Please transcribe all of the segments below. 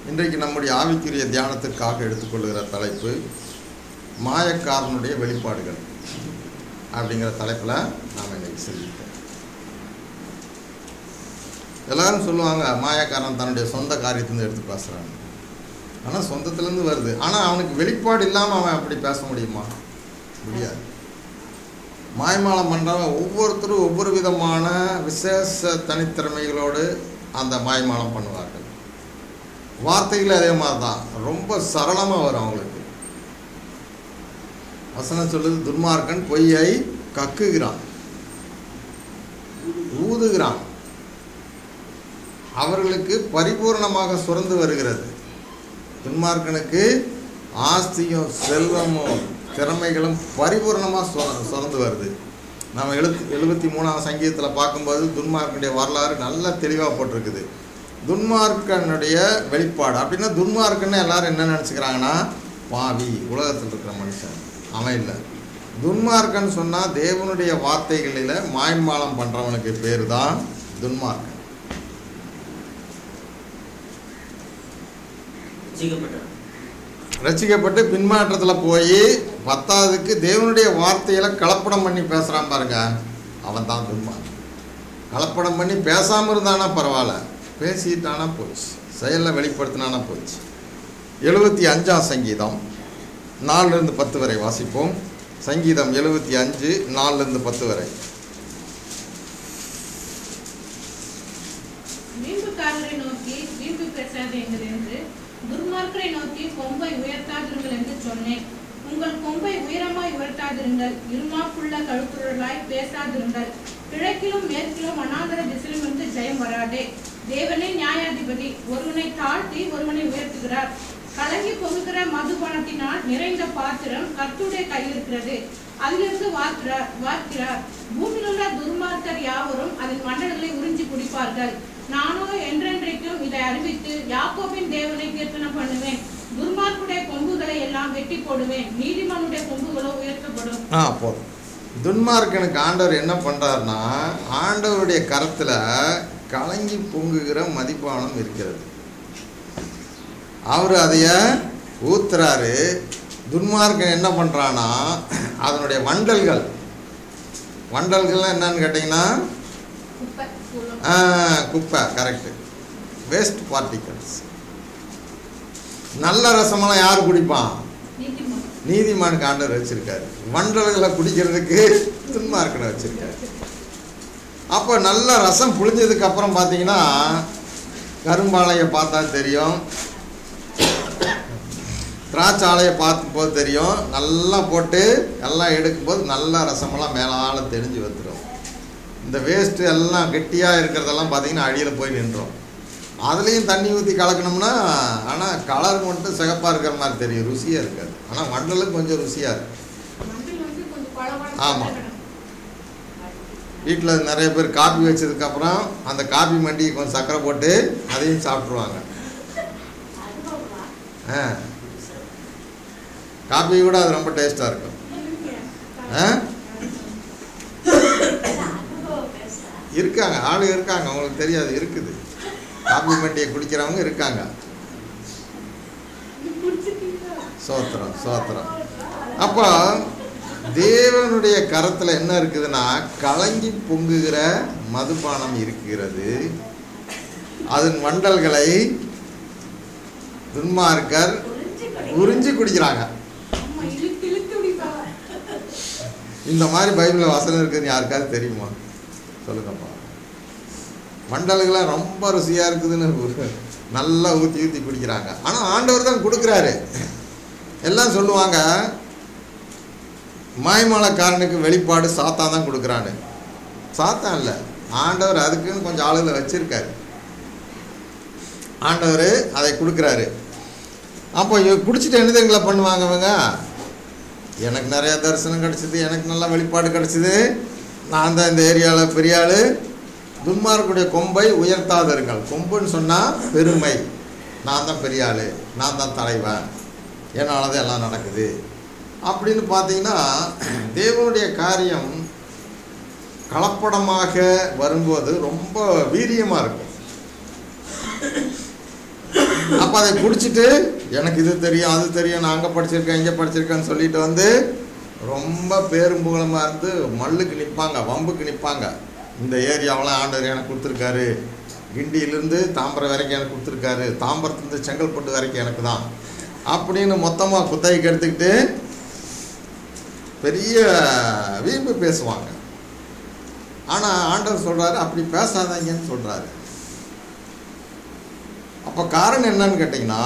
இன்றைக்கு நம்முடைய ஆவிக்குரிய தியானத்திற்காக எடுத்துக்கொள்கிற தலைப்பு மாயக்காரனுடைய வெளிப்பாடுகள் அப்படிங்கிற தலைப்பில் நாம் இன்னைக்கு சிந்திப்போம் எல்லாரும் சொல்லுவாங்க மாயக்காரன் தன்னுடைய சொந்த காரியத்திலேருந்து எடுத்து பேசுகிறாங்க ஆனால் சொந்தத்துலேருந்து வருது ஆனால் அவனுக்கு வெளிப்பாடு இல்லாமல் அவன் அப்படி பேச முடியுமா முடியாது மாய்மாலம் பண்ணுறவன் ஒவ்வொருத்தரும் ஒவ்வொரு விதமான விசேஷ தனித்திறமைகளோடு அந்த மாய்மாலம் பண்ணுவார்கள் வார்த்தைகள் அதே மாதிரி தான் ரொம்ப சரளமாக வரும் அவங்களுக்கு வசனம் சொல்லுது துன்மார்க்கன் பொய்யை கக்குகிறான் ஊதுகிறான் அவர்களுக்கு பரிபூர்ணமாக சுரந்து வருகிறது துன்மார்க்கனுக்கு ஆஸ்தியும் செல்வமும் திறமைகளும் பரிபூர்ணமாக சுர சுரந்து வருது நம்ம எழுத்து எழுபத்தி மூணாம் சங்கீதத்தில் பார்க்கும்போது துன்மார்க்கனுடைய வரலாறு நல்லா தெளிவாக போட்டிருக்குது துன்மார்க்கனுடைய வெளிப்பாடு அப்படின்னா துன்மார்க்கன்னு எல்லாரும் என்ன நினச்சிக்கிறாங்கன்னா பாவி உலகத்தில் இருக்கிற மனுஷன் அவன் இல்லை துன்மார்க்கன் சொன்னால் தேவனுடைய வார்த்தைகளில் மாய்மாலம் பண்ணுறவனுக்கு பேர் தான் துன்மார்க்கன் ரசிக்கப்பட்டவன் ரசிக்கப்பட்டு பின்மாற்றத்தில் போய் பத்தாவதுக்கு தேவனுடைய வார்த்தையில் கலப்படம் பண்ணி பேசுகிறான் பாருங்க அவன் தான் துன்மார்க்கன் கலப்படம் பண்ணி பேசாமல் இருந்தானா பரவாயில்ல பேசிட்டானா போச்சு செயலில் வெளிப்படுத்தினானா போச்சு எழுபத்தி அஞ்சாம் சங்கீதம் நாலுலேருந்து பத்து வரை வாசிப்போம் சங்கீதம் எழுபத்தி அஞ்சு நாலுலேருந்து பத்து வரை வீம்புக்காரரை நோக்கி வீம்பு பேசாதீங்கள் என்று துர்மார்க்கரை நோக்கி கொம்பை உயர்த்தாதிருங்கள் என்று சொன்னேன் உங்கள் கொம்பை உயரமாய் உயர்த்தாதிருங்கள் இருமாப்புள்ள கழுத்துருளாய் பேசாதிருங்கள் கிழக்கிலும் மேற்கிலும் அனாந்தர திசையிலும் இருந்து ஜெயம் வராதே தேவனே நியாயாதிபதி ஒருவனை தாழ்த்தி ஒருவனை உயர்த்துகிறார் கலங்கி பொங்குகிற மதுபானத்தினால் நிறைந்த பாத்திரம் கர்த்துடைய கையில் இருக்கிறது அதிலிருந்து வார்க்கிறார் வார்க்கிறார் பூமியில் உள்ள துர்மார்க்கர் யாவரும் அதன் மண்டலங்களை உறிஞ்சி குடிப்பார்கள் நானோ என்றென்றைக்கும் இதை அறிவித்து யாக்கோபின் தேவனை கீர்த்தனம் பண்ணுவேன் துர்மார்க்குடைய கொம்புகளை எல்லாம் வெட்டி போடுவேன் நீதிமானுடைய கொம்புகளோ உயர்த்தப்படும் ஆ போதும் துன்மார்க்கனுக்கு ஆண்டவர் என்ன பண்ணுறாருன்னா ஆண்டவருடைய கரத்தில் கலங்கி பொங்குகிற மதிப்பானம் இருக்கிறது அவர் அதைய ஊத்துறாரு துன்மார்க்கன் என்ன பண்ணுறான்னா அதனுடைய வண்டல்கள் வண்டல்கள்லாம் என்னன்னு கேட்டிங்கன்னா குப்பை கூலம். ஆ, குப்பை கரெக்டு வேஸ்ட் பார்ட்டிகல்ஸ் நல்ல ரசமெல்லாம் யார் குடிப்பான் நீதிமான் நீதிமானுக்கு ஆண்டவர் வச்சிருக்காரு வண்டல்களை குடிக்கிறதுக்கு துன்மார்க்கனை வச்சிருக்காரு அப்போ நல்ல ரசம் புழிஞ்சதுக்கு அப்புறம் பார்த்தீங்கன்னா கரும்பாலையை பார்த்தா தெரியும் திராட்சாலையை பார்க்கும்போது தெரியும் நல்லா போட்டு எல்லாம் எடுக்கும்போது நல்லா ரசமெல்லாம் மேலால தெரிஞ்சு வந்துடும் இந்த வேஸ்ட்டு எல்லாம் கெட்டியாக இருக்கிறதெல்லாம் பார்த்தீங்கன்னா அடியில் போய் நின்றோம் அதுலேயும் தண்ணி ஊற்றி கலக்கணும்னா ஆனால் கலர் மட்டும் சிகப்பாக இருக்கிற மாதிரி தெரியும் ருசியாக இருக்காது ஆனால் மண்டலும் கொஞ்சம் ருசியாக இருக்கு மஞ்சள் வந்து கொஞ்சம் பளபளன்னு ஆமா. இருக்கணும். வீட்டில் நிறைய பேர் காப்பி வச்சதுக்கப்புறம் அந்த காப்பி மண்டிக்கு கொஞ்சம் சர்க்கரை போட்டு அதையும் சாப்பிட்ருவாங்க ஆ காப்பி கூட அது ரொம்ப டேஸ்ட்டாக இருக்கும் ஆ இருக்காங்க ஆளு இருக்காங்க அவங்களுக்கு தெரியாது இருக்குது காப்பி மண்டியை குடிக்கிறவங்க இருக்காங்க சோத்திரம் சோத்திரம் அப்போ தேவனுடைய கரத்தில் என்ன இருக்குதுன்னா கலங்கி பொங்குகிற மதுபானம் இருக்கிறது அதன் வண்டல்களை துன்மார்க்கர் உறிஞ்சி குடிக்கிறாங்க ஆமா, இழுத்து இழுத்து குடிப்பாங்க. இந்த மாதிரி பைபிளில் வசனம் இருக்குதுன்னு யாருக்காவது தெரியுமா சொல்லுங்கப்பா மண்டல்கள்லாம் ரொம்ப ருசியாக இருக்குதுன்னு நல்லா ஊற்றி ஊற்றி குடிக்கிறாங்க ஆனால் ஆண்டவர் தான் கொடுக்குறாரு எல்லாம் சொல்லுவாங்க மாய்மாலக்காரனுக்கு வெளிப்பாடு சாத்தான் தான் கொடுக்குறான்னு சாத்தான் இல்லை ஆண்டவர் அதுக்குன்னு கொஞ்சம் ஆளுகளை வச்சிருக்காரு ஆண்டவர் அதை கொடுக்குறாரு அப்போ இவ குடிச்சிட்டு என்ன தெரியுங்களா பண்ணுவாங்க இவங்க எனக்கு நிறைய தரிசனம் கிடச்சிது எனக்கு நல்லா வெளிப்பாடு கிடச்சிது நான் தான் இந்த ஏரியாவில் பெரிய ஆள் துன்மார்க்குடைய கொம்பை உயர்த்தாதருங்கள் கொம்புன்னு சொன்னால் பெருமை நான் தான் பெரிய ஆள் நான் தான் தலைவன் என்னால் தான் எல்லாம் நடக்குது அப்படின்னு பார்த்தீங்கன்னா தேவனுடைய காரியம் கலப்படமாக வரும்போது ரொம்ப வீரியமாக இருக்கும் அப்போ அதை குடிச்சிட்டு எனக்கு இது தெரியும் அது தெரியும் நான் அங்கே படிச்சிருக்கேன் இங்கே படிச்சிருக்கேன்னு சொல்லிட்டு வந்து ரொம்ப பேரும் புகழமாக இருந்து மல்லுக்கு நிற்பாங்க வம்புக்கு நிற்பாங்க இந்த ஏரியாவெல்லாம் ஆண்டவர் எனக்கு கொடுத்துருக்காரு கிண்டியிலேருந்து தாம்பரம் வரைக்கும் எனக்கு கொடுத்துருக்காரு தாம்பரத்துலேருந்து செங்கல்பட்டு வரைக்கும் எனக்கு தான் அப்படின்னு மொத்தமாக குத்தகைக்கு எடுத்துக்கிட்டு பெரிய வீம்பு பேசுவாங்க ஆனால் ஆண்டவர் சொல்கிறாரு அப்படி பேசாதீங்கன்னு சொல்கிறாரு அப்போ காரணம் என்னன்னு கேட்டிங்கன்னா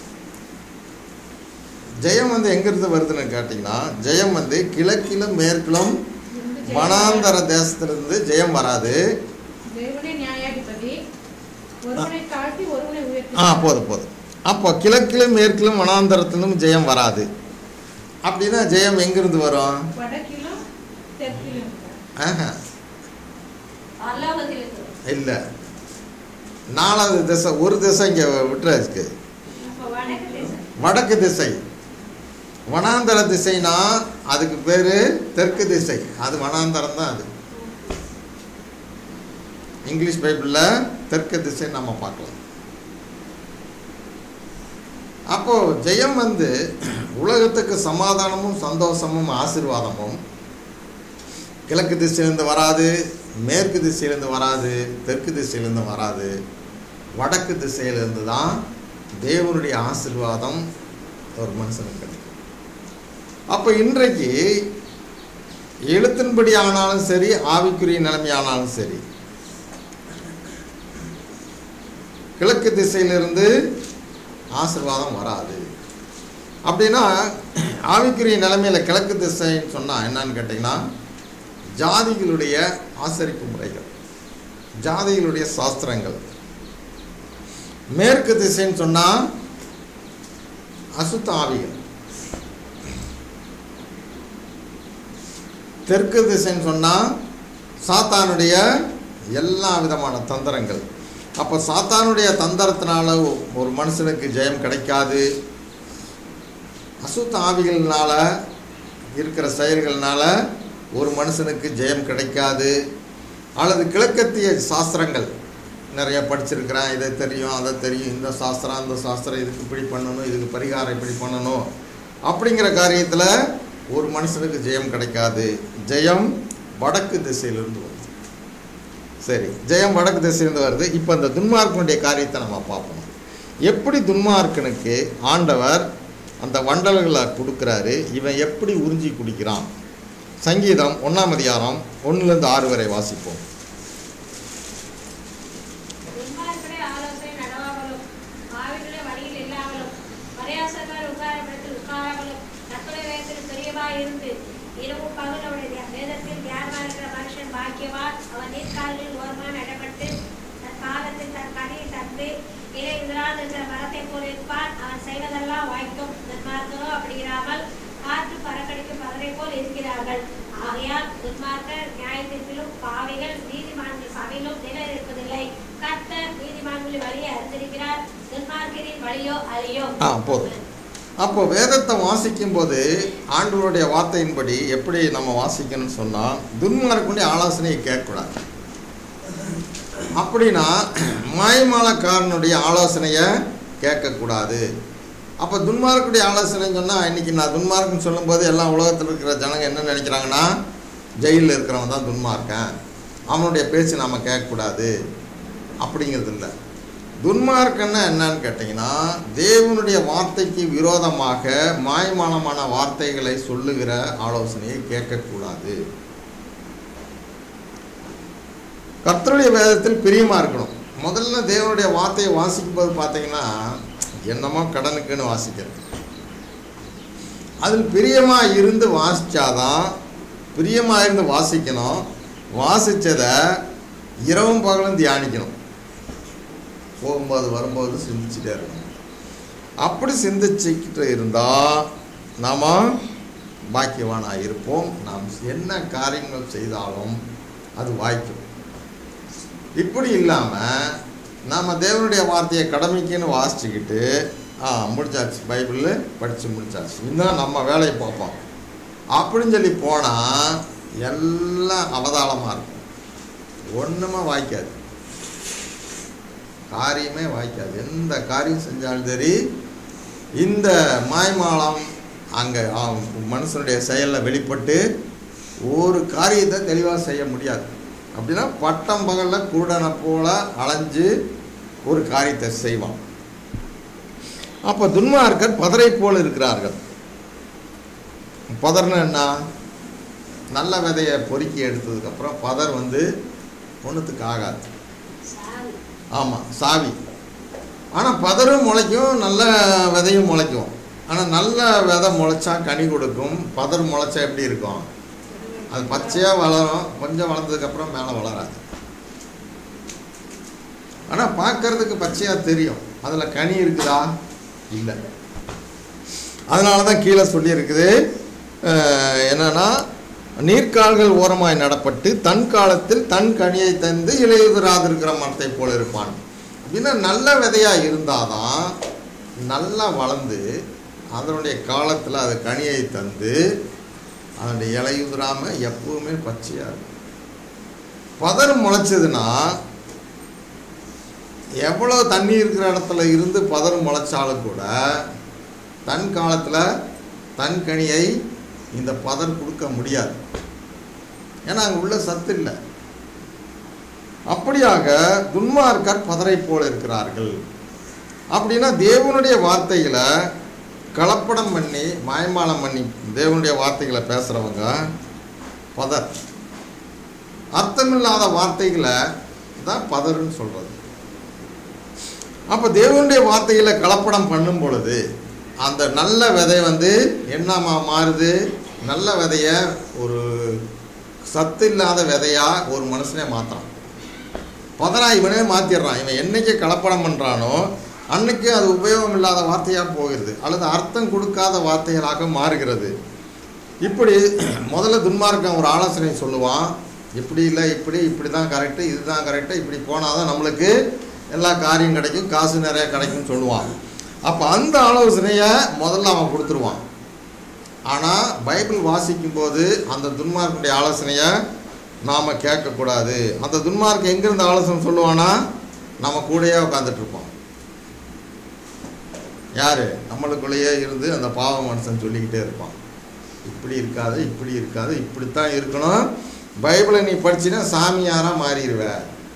ஜெயம் வந்து எங்கிருந்து வருதுன்னு கேட்டிங்கன்னா ஜெயம் வந்து கிழக்கிலும் மேற்கிலும் இருந்து ஜெயம் வனாந்தர தேசத்திலிருந்து ஜெயம் வராது தேவனே நியாயாதிபதி ஒருவனை தாழ்த்தி ஒருவனை உயர்த்தி ஆ போதும் போதும் அப்போ கிழக்கிலும் மேற்கிலும் வனாந்தரத்திலும் ஜெயம் வராது அப்படின்னா ஜெயம் எங்கிருந்து வரும் வடக்கிலும் தெற்கிலும் ஆஹா பரலோகத்திலிருந்து இல்லை நாலாவது திசை ஒரு திசை இங்கே விட்டுருக்கு அப்ப வடக்கு தேசம் வடக்கு திசை வனாந்தர திசைனா அதுக்கு பேர் தெற்கு திசை அது வனாந்தரம் தான் அது இங்கிலீஷ் பைபிளில் தெற்கு திசை நம்ம பார்க்கலாம் அப்போ ஜெயம் வந்து உலகத்துக்கு சமாதானமும் சந்தோஷமும் ஆசீர்வாதமும் கிழக்கு திசையிலேருந்து வராது மேற்கு திசையிலேருந்து வராது தெற்கு திசையிலேருந்து வராது வடக்கு திசையிலேருந்து தான் தேவனுடைய ஆசீர்வாதம் ஒரு மனுஷனுக்கு கிடைக்கும் அப்போ இன்றைக்கு எழுத்தின்படி ஆனாலும் சரி ஆவிக்குரிய நிலைமை ஆனாலும் சரி கிழக்கு திசையிலிருந்து ஆசீர்வாதம் வராது அப்படின்னா ஆவிக்குரிய நிலைமையில் கிழக்கு திசைன்னு சொன்னால் என்னன்னு கேட்டிங்கன்னா ஜாதிகளுடைய ஆசரிப்பு முறைகள் ஜாதிகளுடைய சாஸ்திரங்கள் மேற்கு திசைன்னு சொன்னால் அசுத்த ஆவிகள் தெற்கு திசைன்னு சொன்னால் சாத்தானுடைய எல்லா விதமான தந்திரங்கள் அப்போ சாத்தானுடைய தந்திரத்தினால ஒ- ஒரு மனுஷனுக்கு ஜெயம் கிடைக்காது அசுத்த ஆவிகள்னால இருக்கிற செயல்கள்னால ஒரு மனுஷனுக்கு ஜெயம் கிடைக்காது அல்லது கிழக்கத்திய சாஸ்திரங்கள் நிறைய படிச்சிருக்கிறேன் இதை தெரியும் அதை தெரியும் இந்த சாஸ்திரம் அந்த சாஸ்திரம் இதுக்கு இப்படி பண்ணணும் இதுக்கு பரிகாரம் இப்படி பண்ணணும் அப்படிங்கிற காரியத்தில் ஒரு மனுஷனுக்கு ஜெயம் கிடைக்காது ஜெயம் வடக்கு திசையிலிருந்து வருது சரி ஜெயம் வடக்கு திசையிலிருந்து வருது இப்போ அந்த துன்மார்க்கனுடைய காரியத்தை நம்ம பார்ப்போம் எப்படி துன்மார்க்கனுக்கு ஆண்டவர் அந்த வண்டல்களை கொடுக்குறாரு இவன் எப்படி உறிஞ்சி குடிக்கிறான் சங்கீதம் ஒன்றாம் அதிகாரம் ஒன்றுலேருந்து ஆறு வரை வாசிப்போம் துன்மார்க்கருடைய ஆலோசனை நடவாமலும் பாவிகளுடைய வழியில் இல்லாமலும் பரியாசக்கார் உட்காரப்படத்தில் உட்காராமலும் கர்த்தருடைய வேதத்தில் பெரியவாய் இருந்து இரவும் பகல் அவருடைய வேதத்தில் தியானமா இருக்கிற மனுஷன் பாக்கியவான் அவன் நீர்க்கால்களில் ஓரமாக நடப்பட்டு தன் காலத்தில் தன் கனியை தந்து இறை உதிராது இருக்கிற மரத்தை போல் இருப்பான் அவன் செய்வதெல்லாம் வாய்க்கும் துன்மார்க்கரோ அப்படி இராமல் காற்று பறக்கடிக்கும் பதரை போல் இருக்கிறார்கள் ஆகையால் துன்மார்க்கர் நியாயத்திற்கிலும் பாவிகள் நீதிமான்கள் சபையிலும் நிலை இருப்பதில்லை கர்த்தர் நீதிமான்களின் வழியை அறிந்திருக்கிறார் துன்மார்க்கரின் வழியோ அறியோ ஆ, போதும். அப்போ வேதத்தை வாசிக்கும்போது ஆண்டவருடைய வார்த்தையின்படி எப்படி நம்ம வாசிக்கணும்னு சொன்னால் துன்மார்க்கனுடைய ஆலோசனையை கேட்கக்கூடாது அப்படின்னா மாயமாலக்காரனுடைய ஆலோசனையை கேட்கக்கூடாது அப்போ துன்மார்க்குடைய ஆலோசனைன்னு சொன்னால் இன்னைக்கு நான் துன்மார்க்குன்னு சொல்லும்போது எல்லாம் உலகத்தில் இருக்கிற ஜனங்க என்ன நினைக்கிறாங்கன்னா ஜெயிலில் இருக்கிறவன் தான் துன்மார்க்கன் அவனுடைய பேச்சு நம்ம கேட்கக்கூடாது அப்படிங்கிறது இல்லை துன்மார்க்கன்னா என்னன்னு கேட்டிங்கன்னா தேவனுடைய வார்த்தைக்கு விரோதமாக மாய்மானமான வார்த்தைகளை சொல்லுகிற ஆலோசனையை கேட்கக்கூடாது கர்த்தருடைய வேதத்தில் பிரியமாக இருக்கணும் முதல்ல தேவனுடைய வார்த்தையை வாசிக்கும்போது பார்த்தீங்கன்னா என்னமோ கடனுக்குன்னு வாசிக்கிறது அதில் பிரியமாக இருந்து வாசித்தாதான் பிரியமாக இருந்து வாசிக்கணும் வாசித்ததை இரவும் பகலும் தியானிக்கணும் போகும்போது வரும்போது சிந்திச்சுட்டே இருக்கணும் அப்படி சிந்திச்சுக்கிட்டு இருந்தால் நாம் பாக்கியவானாக இருப்போம் நாம் என்ன காரியங்கள் செய்தாலும் அது வாய்க்கும் இப்படி இல்லாமல் நாம் தேவனுடைய வார்த்தையை கடமைக்குன்னு வாசிச்சுக்கிட்டு ஆ முடிச்சாச்சு பைபிளில் படித்து முடிச்சாச்சு இன்னும் நம்ம வேலையை பார்ப்போம் அப்படின்னு சொல்லி போனால் எல்லாம் அவதாளமாக இருக்கும் ஒன்றுமே வாய்க்காது காரியமே வாய்க்காது எந்த காரியம் செஞ்சாலும் சரி இந்த மாய்மாலம் அங்கே மனுஷனுடைய செயலில் வெளிப்பட்டு ஒரு காரியத்தை தெளிவாக செய்ய முடியாது அப்படின்னா பட்டம் பகலில் குருடனை போல அலைஞ்சு ஒரு காரியத்தை செய்வான் அப்போ துன்மார்க்கர் பதரை போல் இருக்கிறார்கள் பதர்னா என்ன நல்ல விதையை பொறுக்கி எடுத்ததுக்கப்புறம் பதர் வந்து ஒன்றுத்துக்கு ஆகாது சாவி ஆமாம் சாவி ஆனால் பதரும் முளைக்கும் நல்ல விதையும் முளைக்கும் ஆனால் நல்ல விதை முளைச்சா கனி கொடுக்கும் பதர் முளைச்சா எப்படி இருக்கும் அது பச்சையாக வளரும் கொஞ்சம் வளர்ந்ததுக்கப்புறம் மேலே வளராது ஆனால் பார்க்கறதுக்கு பச்சையாக தெரியும் அதில் கனி இருக்குதா இல்லை அதனால தான் கீழே சொல்லியிருக்குது அஹ், என்னன்னா நீர்க்கால்கள் ஓரமாய் நடப்பட்டு தன் காலத்தில் தன் கனியை தந்து இலையுதிராதிருக்கிற மரத்தை போல இருப்பான் அப்படின்னா நல்ல விதையாக இருந்தாதான் நல்லா வளர்ந்து அதனுடைய காலத்தில் அது கனியை தந்து அதனுடைய இலையுதிராமல் எப்பவுமே பச்சையாக இருக்கும் பதர் முளைச்சதுன்னா எவ்வளோ தண்ணி இருக்கிற இடத்துல இருந்து பதர் முளைச்சாலும் கூட தன் காலத்தில் தன் கனியை இந்த பதர் கொடுக்க முடியாது ஏன்னா அங்கே உள்ள சத்து இல்லை அப்படியாக துன்மார்க்கர் பதரை போல இருக்கிறார்கள் அப்படின்னா தேவனுடைய வார்த்தைகளை கலப்படம் பண்ணி மாயமாலம் பண்ணி தேவனுடைய வார்த்தைகளை பேசுகிறவங்க பதர் அர்த்தமில்லாத வார்த்தைகளை தான் பதர்ன்னு சொல்கிறது அப்போ தேவனுடைய வார்த்தைகளை கலப்படம் பண்ணும் பொழுது அந்த நல்ல விதை வந்து என்னமா மாறுது நல்ல விதைய ஒரு சத்து இல்லாத விதையா ஒரு மனுஷனே மாற்றுறான் பதனா இவனே மாற்றிடுறான் இவன் என்னைக்கு கலப்படம் பண்ணுறானோ அன்னைக்கு அது உபயோகம் இல்லாத வார்த்தையாக போகிறது அல்லது அர்த்தம் கொடுக்காத வார்த்தைகளாக மாறுகிறது இப்படி முதல்ல துன்மார்க்கன் ஒரு ஆலோசனை சொல்லுவான் இப்படி இல்லை இப்படி இப்படி தான் கரெக்டு இதுதான் கரெக்டு இப்படி போனால் தான் நம்மளுக்கு எல்லா காரியம் கிடைக்கும் காசு நிறைய கிடைக்கும்னு சொல்லுவான் அப்போ அந்த ஆலோசனையை முதல்ல அவன் கொடுத்துருவான் ஆனால் பைபிள் வாசிக்கும்போது அந்த துன்மார்க்குடைய ஆலோசனையை நாம் கேட்கக்கூடாது அந்த துன்மார்க்கு எங்கேருந்து ஆலோசனை சொல்லுவானா நம்ம கூடயே உட்காந்துட்டு இருப்போம் யார் நம்மளுக்குள்ளேயே இருந்து அந்த பாவ மனுஷன் சொல்லிக்கிட்டே இருப்பான் இப்படி இருக்காது இப்படி இருக்காது இப்படித்தான் இருக்கணும் பைபிளை நீ படிச்சினா சாமியாராக மாறிடுவ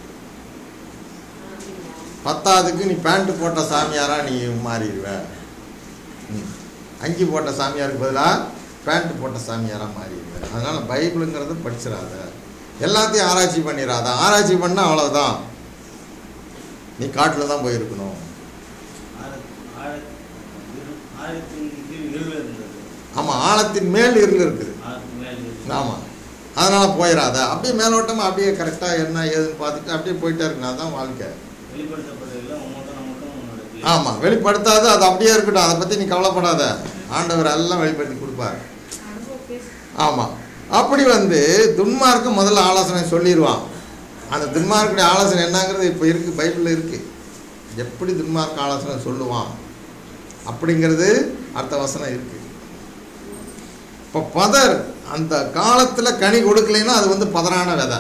பத்தாவதுக்கு நீ பேண்ட் போட்ட சாமியாராக நீ மாறிடுவ ம். அங்கி போட்ட சாமியாருக்கு பதிலாக பேண்ட் போட்ட சாமியாராக மாறிடுவ அதனால் பைபிளுங்கிறத படிச்சிடாத எல்லாத்தையும் ஆராய்ச்சி பண்ணிடாத ஆராய்ச்சி பண்ணால் அவ்வளோதான் நீ காட்டில் தான் போயிருக்கணும் ஆழ- ஆழ- இரு- ஆழத்தின் கீழ் இருள் இருந்தது ஆமாம் ஆழத்தின் மேல் இருள் இருக்குது ஆழத்தின் மேல் இருள். ஆமாம் அதனால் போயிடாத அப்படியே மேலோட்டமாக அப்படியே கரெக்டாக என்ன ஏதுன்னு பார்த்துட்டு அப்படியே போயிட்டே இருக்கணும் அதுதான் வாழ்க்கை வெளிப்படுத்தப்பட்டதெல்லாம் உமட்டும் நமக்கும் உன்னோட ஆமாம் வெளிப்படுத்தாது அது அப்படியே இருக்கட்டும் அதை பற்றி நீ கவலைப்படாத ஆண்டவர் எல்லாம் வெளிப்படுத்தி கொடுப்பார் அனுபவ பேசு ஆமாம் அப்படி வந்து துன்மார்க்கு முதல்ல ஆலோசனை சொல்லிடுவான் அந்த துன்மார்க்குடைய ஆலோசனை என்னங்கிறது இப்போ இருக்குது பைபிளில் இருக்குது எப்படி துன்மார்க்க ஆலோசனை சொல்லுவான் அப்படிங்கிறது அடுத்த வசனம் இருக்குது இப்போ பதர் அந்த காலத்தில் கனி கொடுக்கலைன்னா அது வந்து பதறான விதை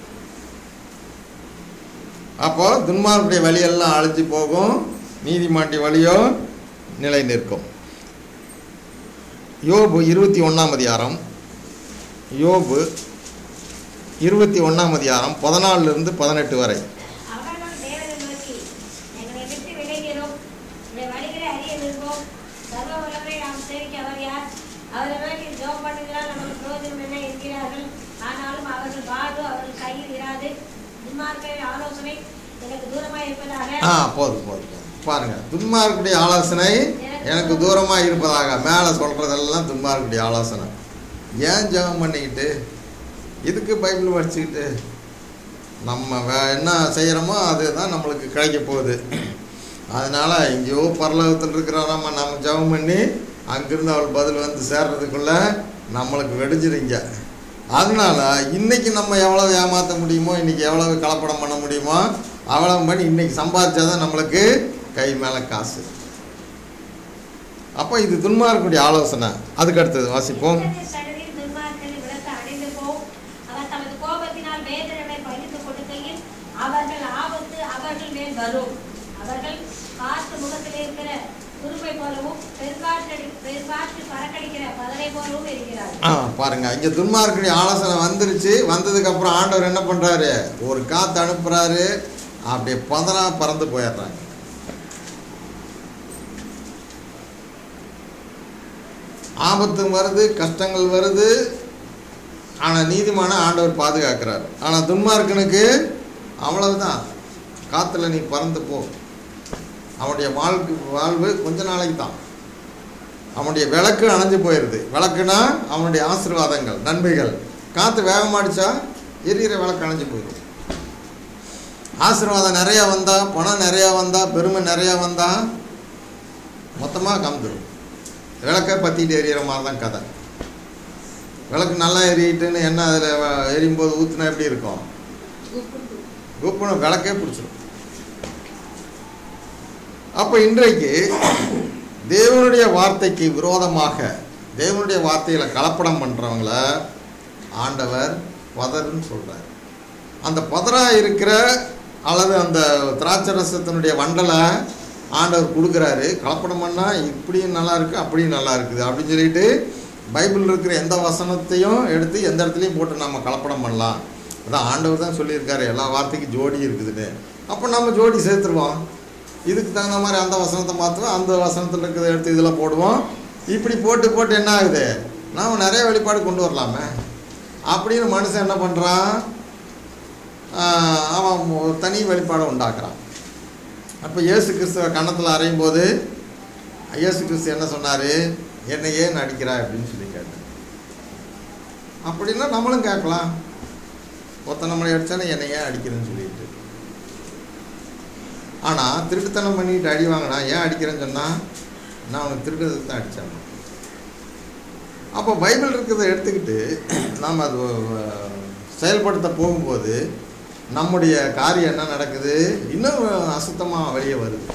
அப்போ துன்மார்க்குடைய வழியெல்லாம் அழிஞ்சு போகும் நீதிமாட்டி வழியோ நிலை நிற்கும் யோபு இருபத்தி ஒன்றாம் அதிகாரம் யோபு இருபத்தி ஒன்றாம் அதிகாரம் பதினாலிருந்து பதினெட்டு வரை அவர்கள் தேவனை நோக்கி எங்களை விட்டு விலகிறோம் இந்த வழிகளை அறிய விரும்பும் சர்வ உலகை நாம் சேவிக்க அவர் யார் அவரை நோக்கி ஜோம் பண்ணுகிறார் நமக்கு பிரயோஜனம் என்ன என்கிறார்கள் ஆனாலும் அவர்கள் வாழ்வு அவர்கள் கையில் இராது துன்மார்க்கரின் ஆலோசனை எனக்கு தூரமாக இருப்பதாக ஆ போதும் போதும் போதும். பாருங்க துன்மார்க்குடைய ஆலோசனை எனக்கு தூரமாக இருப்பதாக மேலே சொல்கிறதெல்லாம் துன்மார்க்குடைய ஆலோசனை ஏன் ஜெபம் பண்ணிக்கிட்டு இதுக்கு பைபிள் படிச்சுக்கிட்டு நம்ம வே என்ன செய்கிறோமோ அதுதான் நம்மளுக்கு கிடைக்க போகுது அதனால் எங்கேயோ பரலோகத்தில் இருக்கிற நம்ம நம்ம ஜெபம் பண்ணி அங்கிருந்து அவள் பதில் வந்து சேர்றதுக்குள்ள நம்மளுக்கு வெடிஞ்சிருங்க அதனால இன்னைக்கு நம்ம எவ்வளவு ஏமாற்ற முடியுமோ இன்னைக்கு எவ்வளவு கலப்படம் பண்ண முடியுமோ அவ்வளவு பண்ணி இன்னைக்கு சம்பாதிச்சாதான் நம்மளுக்கு கை மேலே காசு அப்போ இது துன்மார்க்குடைய ஆலோசனை அதுக்கு அடுத்தது வாசிப்போம் கர்த்தருடைய சன்னதியில் துன்மார்க்கரின் விளக்கு அணைந்து போம் அவர் தமது கோபத்தினால் வேதனை பகிர்ந்து கொடுக்கையில் அவர்கள் ஆபத்து அவர்கள் மேல் வரும் இருக்கிற குருமை போலவும் பெருங்காற்று பெருங்காற்று பறக்கடிக்கிற பதரை போலவும் இருக்கிறார் ஆ பாருங்க இங்கே துன்மார்க்கனுடைய ஆலோசனை வந்துருச்சு வந்ததுக்கப்புறம் ஆண்டவர் என்ன பண்ணுறாரு ஒரு காற்று அனுப்புகிறாரு அப்படியே பதறா பறந்து போயிடுறாங்க ஆபத்தும் வருது கஷ்டங்கள் வருது ஆனால் நீதிமான ஆண்டவர் பாதுகாக்கிறார் ஆனால் துன்மார்க்கனுக்கு அவ்வளவுதான் காற்றுல நீ பறந்து போ அவனுடைய வாழ்க்கை வாழ்வு கொஞ்ச நாளைக்கு தான் அவனுடைய விளக்கு அணைஞ்சு போயிடுது விளக்குனா அவனுடைய ஆசீர்வாதங்கள் நன்மைகள் காற்று வேகமாடிச்சா எரியிற விளக்கு அணைஞ்சு போயிடும் ஆசீர்வாதம் நிறையா வந்தா பணம் நிறையா வந்தா பெருமை நிறையா வந்தா மொத்தமாக கம்ந்துடும் விளக்கை பற்றிட்டு எரியிற மாதிரி தான் கதை விளக்கு நல்லா எரியிட்டுன்னு என்ன அதில் எரியும் போது ஊற்றுனா எப்படி இருக்கும் குப்புன்னு விளக்கே பிடிச்சிடும் அப்போ இன்றைக்கு தேவனுடைய வார்த்தைக்கு விரோதமாக தேவனுடைய வார்த்தையில் கலப்படம் பண்ணுறவங்கள ஆண்டவர் பதர்ன்னு சொல்கிறார் அந்த பதரா இருக்கிற அல்லது அந்த திராட்சை ரசத்தினுடைய வண்டலை ஆண்டவர் கொடுக்குறாரு கலப்படம் பண்ணால் இப்படியும் நல்லா இருக்குது அப்படியும் நல்லா இருக்குது அப்படின்னு சொல்லிட்டு பைபிள் இருக்கிற எந்த வசனத்தையும் எடுத்து எந்த இடத்துலையும் போட்டு நம்ம கலப்படம் பண்ணலாம் அதான் ஆண்டவர் தான் சொல்லியிருக்காரு எல்லா வார்த்தைக்கும் ஜோடி இருக்குதுன்னு அப்போ நம்ம ஜோடி சேர்த்துருவோம் இதுக்கு தகுந்த மாதிரி அந்த வசனத்தை மாற்றுவோம் அந்த வசனத்தில் இருக்கிறத எடுத்து இதில் போடுவோம் இப்படி போட்டு போட்டு என்ன ஆகுது நாம் நிறைய வெளிப்பாடு கொண்டு வரலாமே அப்படின்னு மனுஷன் என்ன பண்ணுறான் அவன் ஒரு தனி வெளிப்பாடை உண்டாக்குறான் அப்போ இயேசு கிறிஸ்துவ கன்னத்தில் அறையும் போது இயேசு கிறிஸ்து என்ன சொன்னார் என்னை ஏன் நடிக்கிறாய் அப்படின்னு சொல்லி கேட்டேன் அப்படின்னா நம்மளும் கேட்கலாம் ஒருத்தன் நம்மளை அடித்தானே என்னை ஏன் அடிக்கிறேன்னு சொல்லிட்டு ஆனால் திருட்டுத்தனம் பண்ணிட்டு அடி வாங்கினா ஏன் அடிக்கிறேன்னு சொன்னால் நான் அவனுக்கு திருடுறதுக்கு தான் அடித்தேன் அப்போ பைபிள் இருக்கிறத எடுத்துக்கிட்டு நாம் அது அஹ், செயல்படுத்த போகும்போது நம்முடைய காரியம் என்ன நடக்குது இன்னும் அசுத்தமாக வெளியே வருது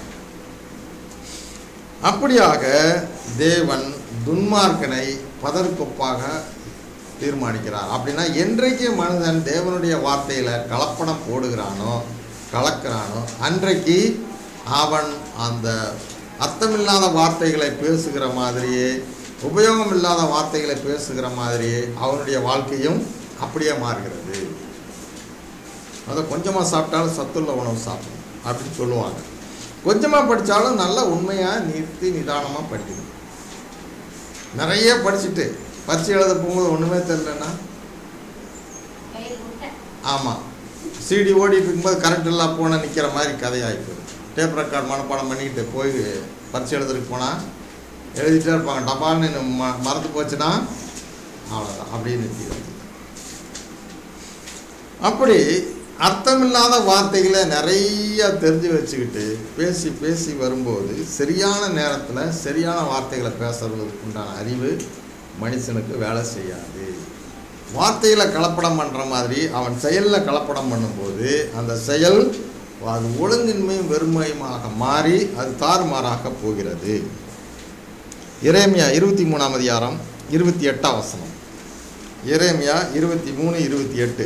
அப்படியாக தேவன் துன்மார்க்கனை பதற்கொப்பாக தீர்மானிக்கிறார் அப்படின்னா என்றைக்கு மனிதன் தேவனுடைய வார்த்தையில் கலப்படம் போடுகிறானோ கலக்கிறானோ அன்றைக்கு அவன் அந்த அர்த்தமில்லாத வார்த்தைகளை பேசுகிற மாதிரியே உபயோகம் இல்லாத வார்த்தைகளை பேசுகிற மாதிரியே அவனுடைய வாழ்க்கையும் அப்படியே மாறுகிறது அதை கொஞ்சமாக சாப்பிட்டாலும் சத்துள்ள உணவு சாப்பிடணும் அப்படின்னு சொல்லுவாங்க கொஞ்சமாக படித்தாலும் நல்லா உண்மையாக நிறுத்தி நிதானமாக படிக்கணும் நிறைய படிச்சுட்டு பரீட்சை எழுத போகும்போது ஒன்றுமே தெரிலன்னா வயிறு முட்டை ஆமாம் சிடி ஓடிட்டு இருக்கும்போது கரண்ட் எல்லாம் போனால் நிற்கிற மாதிரி கதையாகி போயிடும் டேப் ரெக்கார்ட் மனப்பாடம் பண்ணிக்கிட்டு போய் பரீட்சை எழுதுறதுக்கு போனால் எழுதிட்டே இருப்பாங்க டபால்னு ம மறந்து போச்சுன்னா அவ்வளோதான் அப்படியே நிறுத்திடுது அப்படி அர்த்தமில்லாத வார்த்தைகளை நிறைய தெரிஞ்சு வச்சுக்கிட்டு பேசி பேசி வரும்போது சரியான நேரத்தில் சரியான வார்த்தைகளை பேசுறதுக்கு உண்டான அறிவு மனுஷனுக்கு வேலை செய்யாது வார்த்தையில் கலப்படம் பண்ணுற மாதிரி அவன் செயலில் கலப்படம் பண்ணும்போது அந்த செயல் அது ஒழுங்கின்மையும் வெறுமையுமாக மாறி அது தாறுமாறாக போகிறது இறைமையா இருபத்தி மூணாம் அதிகாரம் இருபத்தி எட்டாம் வசனம் இறைமையா இருபத்தி மூணு இருபத்தி எட்டு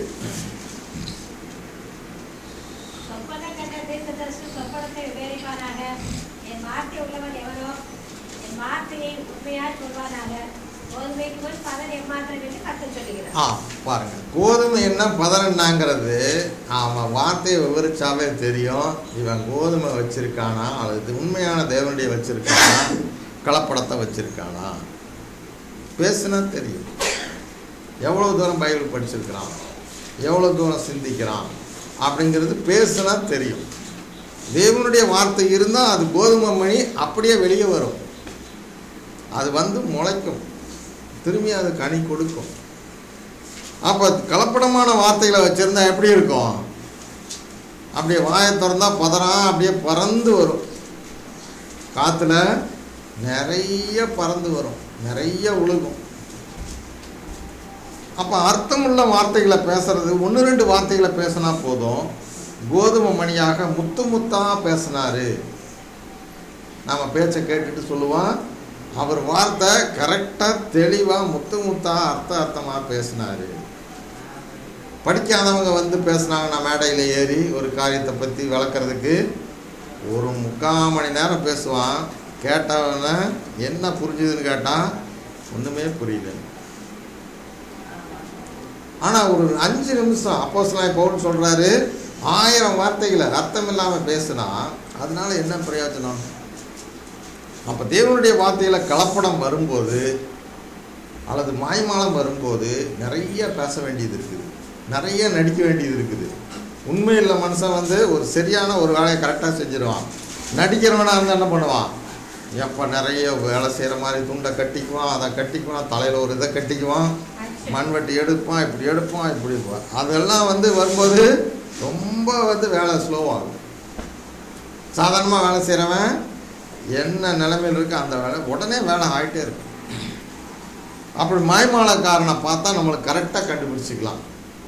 சொப்பனம் கண்ட தீர்க்கதரிசி சொப்பனத்தை விவரிப்பானாக என் வார்த்தை உள்ளவன் எவனோ என் வார்த்தையை உண்மையாய் சொல்வானாக கோதுமைக்கு முன் பதன் எம்மாத்திரம் என்று கத்து சொல்லுகிறார் ஆ பாருங்க கோதுமை என்ன பதறன்னாங்கிறது அவன் வார்த்தையை விவரிச்சாவே தெரியும் இவன் கோதுமை வச்சிருக்கானா அல்லது உண்மையான தேவனுடைய வச்சிருக்கானா கலப்படத்தை வச்சிருக்கானா பேசுனா தெரியும் எவ்வளோ தூரம் பைபிள் படிச்சிருக்கிறான் எவ்வளோ தூரம் சிந்திக்கிறான் அப்படிங்கிறது பேசுனா தெரியும் தேவனுடைய வார்த்தை இருந்தால் அது கோதுமை மணி அப்படியே வெளியே வரும் அது வந்து முளைக்கும் திரும்பி அது கனி கொடுக்கும் அப்போ கலப்படமான வார்த்தைகளை வச்சுருந்தா எப்படி இருக்கும் அப்படியே வாயை திறந்தா பதறான் அப்படியே பறந்து வரும் காற்றுல நிறைய பறந்து வரும் நிறைய உழுகும் அப்போ அர்த்தமுள்ள வார்த்தைகளை பேசுறது ஒன்று ரெண்டு வார்த்தைகளை பேசினா போதும் கோதுமை மணியாக முத்து முத்தா பேசினாரு நாம் பேச்சை கேட்டுட்டு சொல்லுவோம் அவர் வார்த்தை கரெக்டாக தெளிவாக முத்து முத்தா அர்த்த அர்த்தமாக பேசினாரு படிக்காதவங்க வந்து பேசுனாங்கன்னா மேடையில் ஏறி ஒரு காரியத்தை பற்றி விளக்குறதுக்கு ஒரு முக்கால் மணி நேரம் பேசுவான் கேட்டவன என்ன புரிஞ்சுதுன்னு கேட்டான் ஒன்றுமே புரியல ஆனால் ஒரு அஞ்சு நிமிஷம் அப்போஸ்தலன் பவுல் சொல்கிறாரு ஆயிரம் வார்த்தைகளை அர்த்தம் இல்லாமல் பேசுனா அதனால என்ன பிரயோஜனம் அப்போ தேவனுடைய வார்த்தையில் கலப்படம் வரும்போது அல்லது மாய்மாலம் வரும்போது நிறைய பேச வேண்டியது இருக்குது நிறைய நடிக்க வேண்டியது இருக்குது உண்மையில் மனுஷன் வந்து ஒரு சரியான ஒரு வேலையை கரெக்டாக செஞ்சிருவான் நடிக்கிறவனாக இருந்தால் என்ன பண்ணுவான் எப்போ நிறைய வேலை செய்கிற மாதிரி துண்டை கட்டிக்குவான் அதை கட்டிக்குவான் தலையில் ஒரு இதை கட்டிக்குவான் மண்வெட்டி எடுப்பான் இப்படி எடுப்பான் இப்படி இருப்பான் அதெல்லாம் வந்து வரும்போது ரொம்ப வந்து வேலை ஸ்லோவாகும் சாதாரணமாக வேலை செய்கிறவன் என்ன நிலைமையில் இருக்கு அந்த வேலை உடனே வேலை ஆகிட்டே இருக்கும் அப்படி மாய்மாலக்காரனை பார்த்தா நம்மளுக்கு கரெக்டாக கண்டுபிடிச்சிக்கலாம்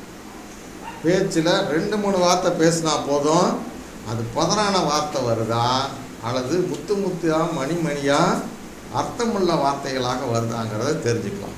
பேச்சில் ரெண்டு மூணு வார்த்தை பேசினா போதும் அது பதறான வார்த்தை வருதா அல்லது முத்து முத்தியா மணி மணியா அர்த்தமுள்ள வார்த்தைகளாக வருதாங்கிறத தெரிஞ்சுக்கலாம்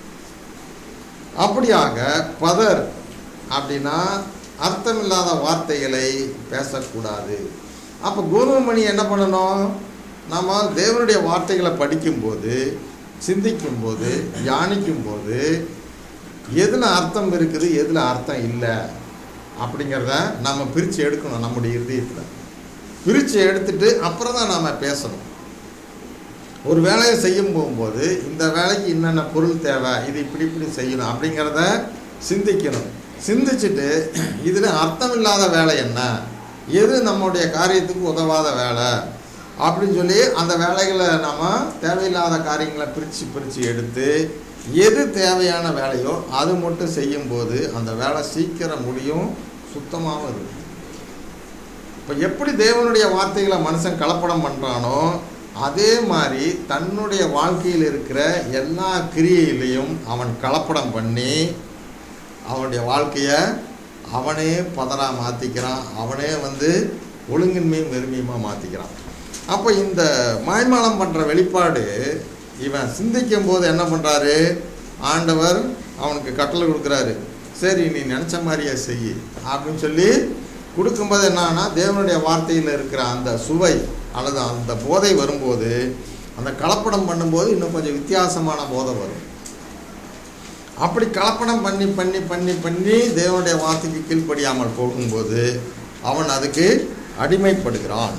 அப்படியாக பதர் அப்படின்னா அர்த்தமில்லாத வார்த்தைகளை பேசக்கூடாது அப்போ குருமணி என்ன பண்ணணும் நம்ம தேவனுடைய வார்த்தைகளை படிக்கும்போது சிந்திக்கும்போது தியானிக்கும்போது எதில் அர்த்தம் இருக்குது எதில் அர்த்தம் இல்லை அப்படிங்கிறத நம்ம பிரித்து எடுக்கணும் நம்முடைய இருதயத்தில் பிரித்து எடுத்துட்டு அப்புறம் தான் நாம் பேசணும் ஒரு வேலையை செய்யும் போகும்போது இந்த வேலைக்கு என்னென்ன பொருள் தேவை இது இப்படி இப்படி செய்யணும் அப்படிங்கிறத சிந்திக்கணும் சிந்திச்சுட்டு இதில் அர்த்தம் இல்லாத வேலை என்ன எது நம்முடைய காரியத்துக்கு உதவாத வேலை அப்படின்னு சொல்லி அந்த வேலைகளை நம்ம தேவையில்லாத காரியங்களை பிரித்து பிரித்து எடுத்து எது தேவையான வேலையோ அது மட்டும் செய்யும்போது அந்த வேலை சீக்கிரம் முடியும் சுத்தமாகவும் இருக்கும் இப்போ எப்படி தேவனுடைய வார்த்தைகளை மனுஷன் கலப்படம் பண்ணுறானோ அதே மாதிரி தன்னுடைய வாழ்க்கையில் இருக்கிற எல்லா கிரியையிலையும் அவன் கலப்படம் பண்ணி அவனுடைய வாழ்க்கையை அவனே பதறா மாற்றிக்கிறான் அவனே வந்து ஒழுங்கின்மையும் வெறுமையுமாக மாற்றிக்கிறான் அப்போ இந்த மாய்மாலம் பண்ணுற வெளிப்பாடு இவன் சிந்திக்கும் போது என்ன பண்ணுறாரு ஆண்டவர் அவனுக்கு கட்டளை கொடுக்குறாரு சரி நீ நினச்ச மாதிரியே செய் அப்படின்னு சொல்லி கொடுக்கும்போது என்னன்னா தேவனுடைய வார்த்தையில் இருக்கிற அந்த சுவை அல்லது அந்த போதை வரும்போது அந்த கலப்படம் பண்ணும்போது இன்னும் கொஞ்சம் வித்தியாசமான போதை வரும் அப்படி கலப்படம் பண்ணி பண்ணி பண்ணி பண்ணி தேவனுடைய வார்த்தைக்கு கீழ்ப்படியாமல் போகும்போது அவன் அதுக்கு அடிமைப்படுகிறான்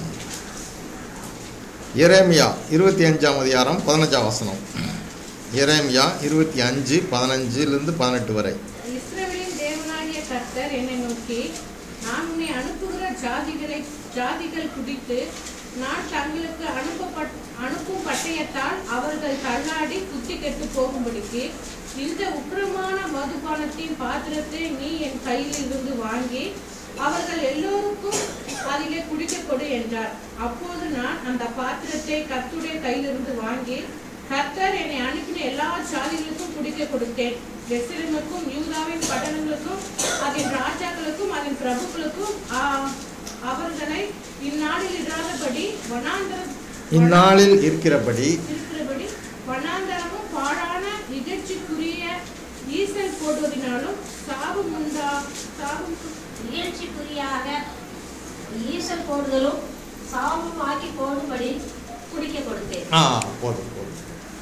எரேமியா இருபத்தி அஞ்சாம் அதிகாரம் பதினஞ்சாம் வசனம் எரேமியா இருபத்தி அஞ்சு பதினஞ்சுலேருந்து பதினெட்டு வரை இஸ்ரவேலின் தேவனாகிய கர்த்தர் என்னை நோக்கி நான் உன்னை அனுப்புகிற ஜாதிகளை ஜாதிகள் குடித்து நான் தங்களுக்கு அனுப்பப்பட் அனுப்பும் பட்டயத்தால் அவர்கள் தள்ளாடி குத்தி கெட்டு போகும்படிக்கு இந்த உக்கிரமான மதுபானத்தின் பாத்திரத்தை நீ என் கையில் இருந்து வாங்கி அவர்கள் எல்லோருக்கும் அதிலே குடிக்க கொடு என்றார் அப்போது நான் அந்த பாத்திரத்தை கர்த்தருடைய கையிலிருந்து வாங்கி கர்த்தர் என்னை அனுப்பின எல்லா ஜாதிகளுக்கும் குடிக்க கொடுத்தேன் எஸ்ரேமுக்கும் யூதாவின் பட்டணங்களுக்கும் அதன் ராஜாக்களுக்கும் அதன் பிரபுக்களுக்கும் ஆ- அவர்களை இந்நாளில் இடாதபடி வனாந்தரம் இந்நாளில் இருக்கிறபடி இருக்கிறபடி வனாந்தரமும் பாழான நிகழ்ச்சிக்குரிய ஈசல் போடுவதினாலும் சாபம் உண்டா சாபம் நிகழ்ச்சிக்குரியாக ஈசல் போடுதலும் சாபம் ஆக்கி போடும்படி குடிக்க கொடுத்தேன் ஆ போதும் போதும்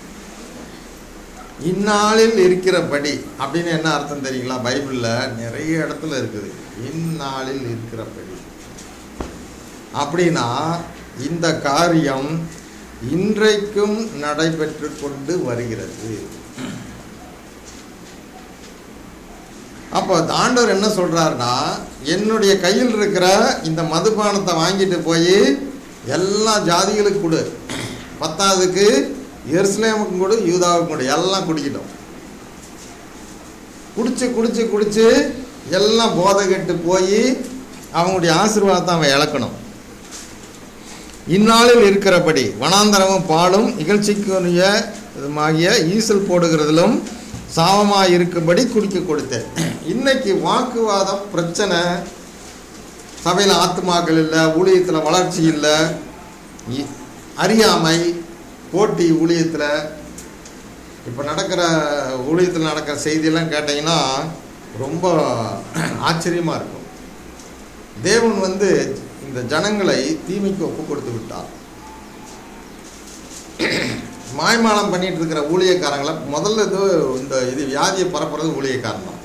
இந்நாளில் இருக்கிறபடி அப்படின்னு என்ன அர்த்தம் தெரியுங்களா பைபிளில் நிறைய இடத்துல இருக்குது இந்நாளில் இருக்கிறபடி அப்படின்னா இந்த காரியம் இன்றைக்கும் நடைபெற்று கொண்டு வருகிறது அப்போ ஆண்டவர் என்ன சொல்றாருன்னா என்னுடைய கையில் இருக்கிற இந்த மதுபானத்தை வாங்கிட்டு போய் எல்லா ஜாதிகளுக்கு கொடு பத்தாவதுக்கு எருசலேமுக்கும் கொடு யூதாவுக்கும் கொடு எல்லாம் குடிக்கட்டும் குடிச்சு குடிச்சு குடிச்சு எல்லாம் போதை கெட்டு போய் அவங்களுடைய ஆசீர்வாதத்தை அவன் இழக்கணும் இந்நாளில் இருக்கிறபடி வனாந்தரமும் பாலும் இகழ்ச்சிக்குரிய இதுமாகிய ஈசல் போடுகிறதிலும் சாபமாக இருக்கும்படி குடிக்க கொடுத்தேன் இன்னைக்கு வாக்குவாதம் பிரச்சனை சபையில் ஆத்துமாக்கள் இல்லை ஊழியத்தில் வளர்ச்சி இல்லை இ- அறியாமை போட்டி ஊழியத்தில் இப்போ நடக்கிற ஊழியத்தில் நடக்கிற செய்தியெல்லாம் கேட்டிங்கன்னா ரொம்ப ஆச்சரியமாக இருக்கும் தேவன் வந்து இந்த ஜனங்களை தீமைக்கு ஒப்பு கொடுத்து விட்டார் மாய்மாலம் பண்ணிட்டு இருக்கிற ஊழியக்காரங்களை முதல்ல இது இந்த இது வியாதியை பரப்புறது ஊழியக்காரன் தான்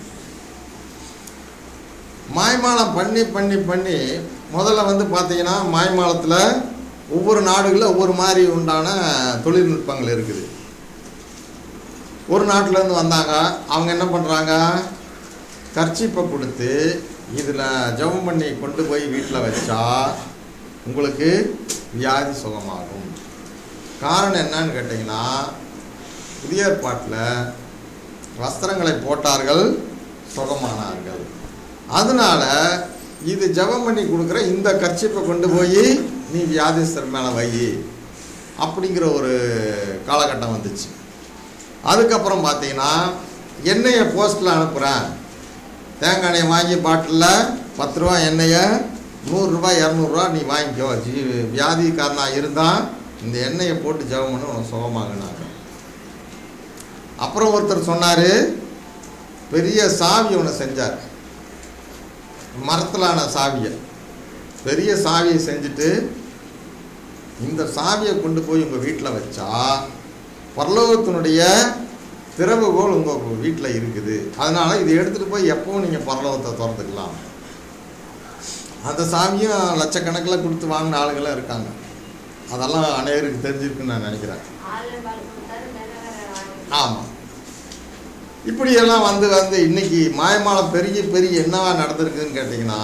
மாய்மாலம் பண்ணி பண்ணி பண்ணி முதல்ல வந்து பார்த்தீங்கன்னா மாய்மாலத்தில் ஒவ்வொரு நாடுகளில் ஒவ்வொரு மாதிரி உண்டான தொழில்நுட்பங்கள் இருக்குது ஒரு நாட்டிலேருந்து வந்தாங்க அவங்க என்ன பண்ணுறாங்க கர்ச்சிப்பை கொடுத்து இதில் ஜெபம் பண்ணி கொண்டு போய் வீட்டில் வச்சா உங்களுக்கு வியாதி சுகமாகும் காரணம் என்னன்னு கேட்டிங்கன்னா புதிய ஏற்பாட்டில் வஸ்திரங்களை போட்டார்கள் சுகமானார்கள் அதனால இது ஜெபம் பண்ணி கொடுக்குற இந்த கர்ச்சிப்பை கொண்டு போய் நீ வியாதிஸ்தர் மேலே வை அப்படிங்கிற ஒரு காலகட்டம் வந்துச்சு அதுக்கப்புறம் பார்த்தீங்கன்னா எண்ணெயை போஸ்ட்டில் அனுப்புகிறேன் தேங்காய் எண்ணெயை வாங்கி பாட்டிலில் பத்து ரூபா எண்ணெயை நூறுரூவா இரநூறுவா நீ வாங்கிக்கோ ஜீ வியாதிக்காரனாக இருந்தால் இந்த எண்ணெயை போட்டு ஜெபம் பண்ணி உனக்கு சுகமாகினாங்க அப்புறம் ஒருத்தர் சொன்னார் பெரிய சாவி ஒன்று செஞ்சார் மரத்திலான சாவியை பெரிய சாவியை செஞ்சுட்டு இந்த சாவியை கொண்டு போய் உங்கள் வீட்டில் வச்சா பரலோகத்தினுடைய திறவுகோல் உங்கள் வீட்டில் இருக்குது அதனால் இதை எடுத்துகிட்டு போய் எப்பவும் நீங்கள் பரலோகத்தை திறந்துக்கலாம் அந்த சாவியும் லட்சக்கணக்கில் கொடுத்து வாங்கின ஆளுங்களாம் இருக்காங்க அதெல்லாம் அநேகருக்கு தெரிஞ்சிருக்குன்னு நான் நினைக்கிறேன் ஆளு பால் கொடுத்தாரு நல்லவரை வாங்கி ஆமாம் இப்படியெல்லாம் வந்து வந்து இன்னைக்கு மாயமாலம் பெருகி பெருகி என்னவா நடந்திருக்குதுன்னு கேட்டிங்கன்னா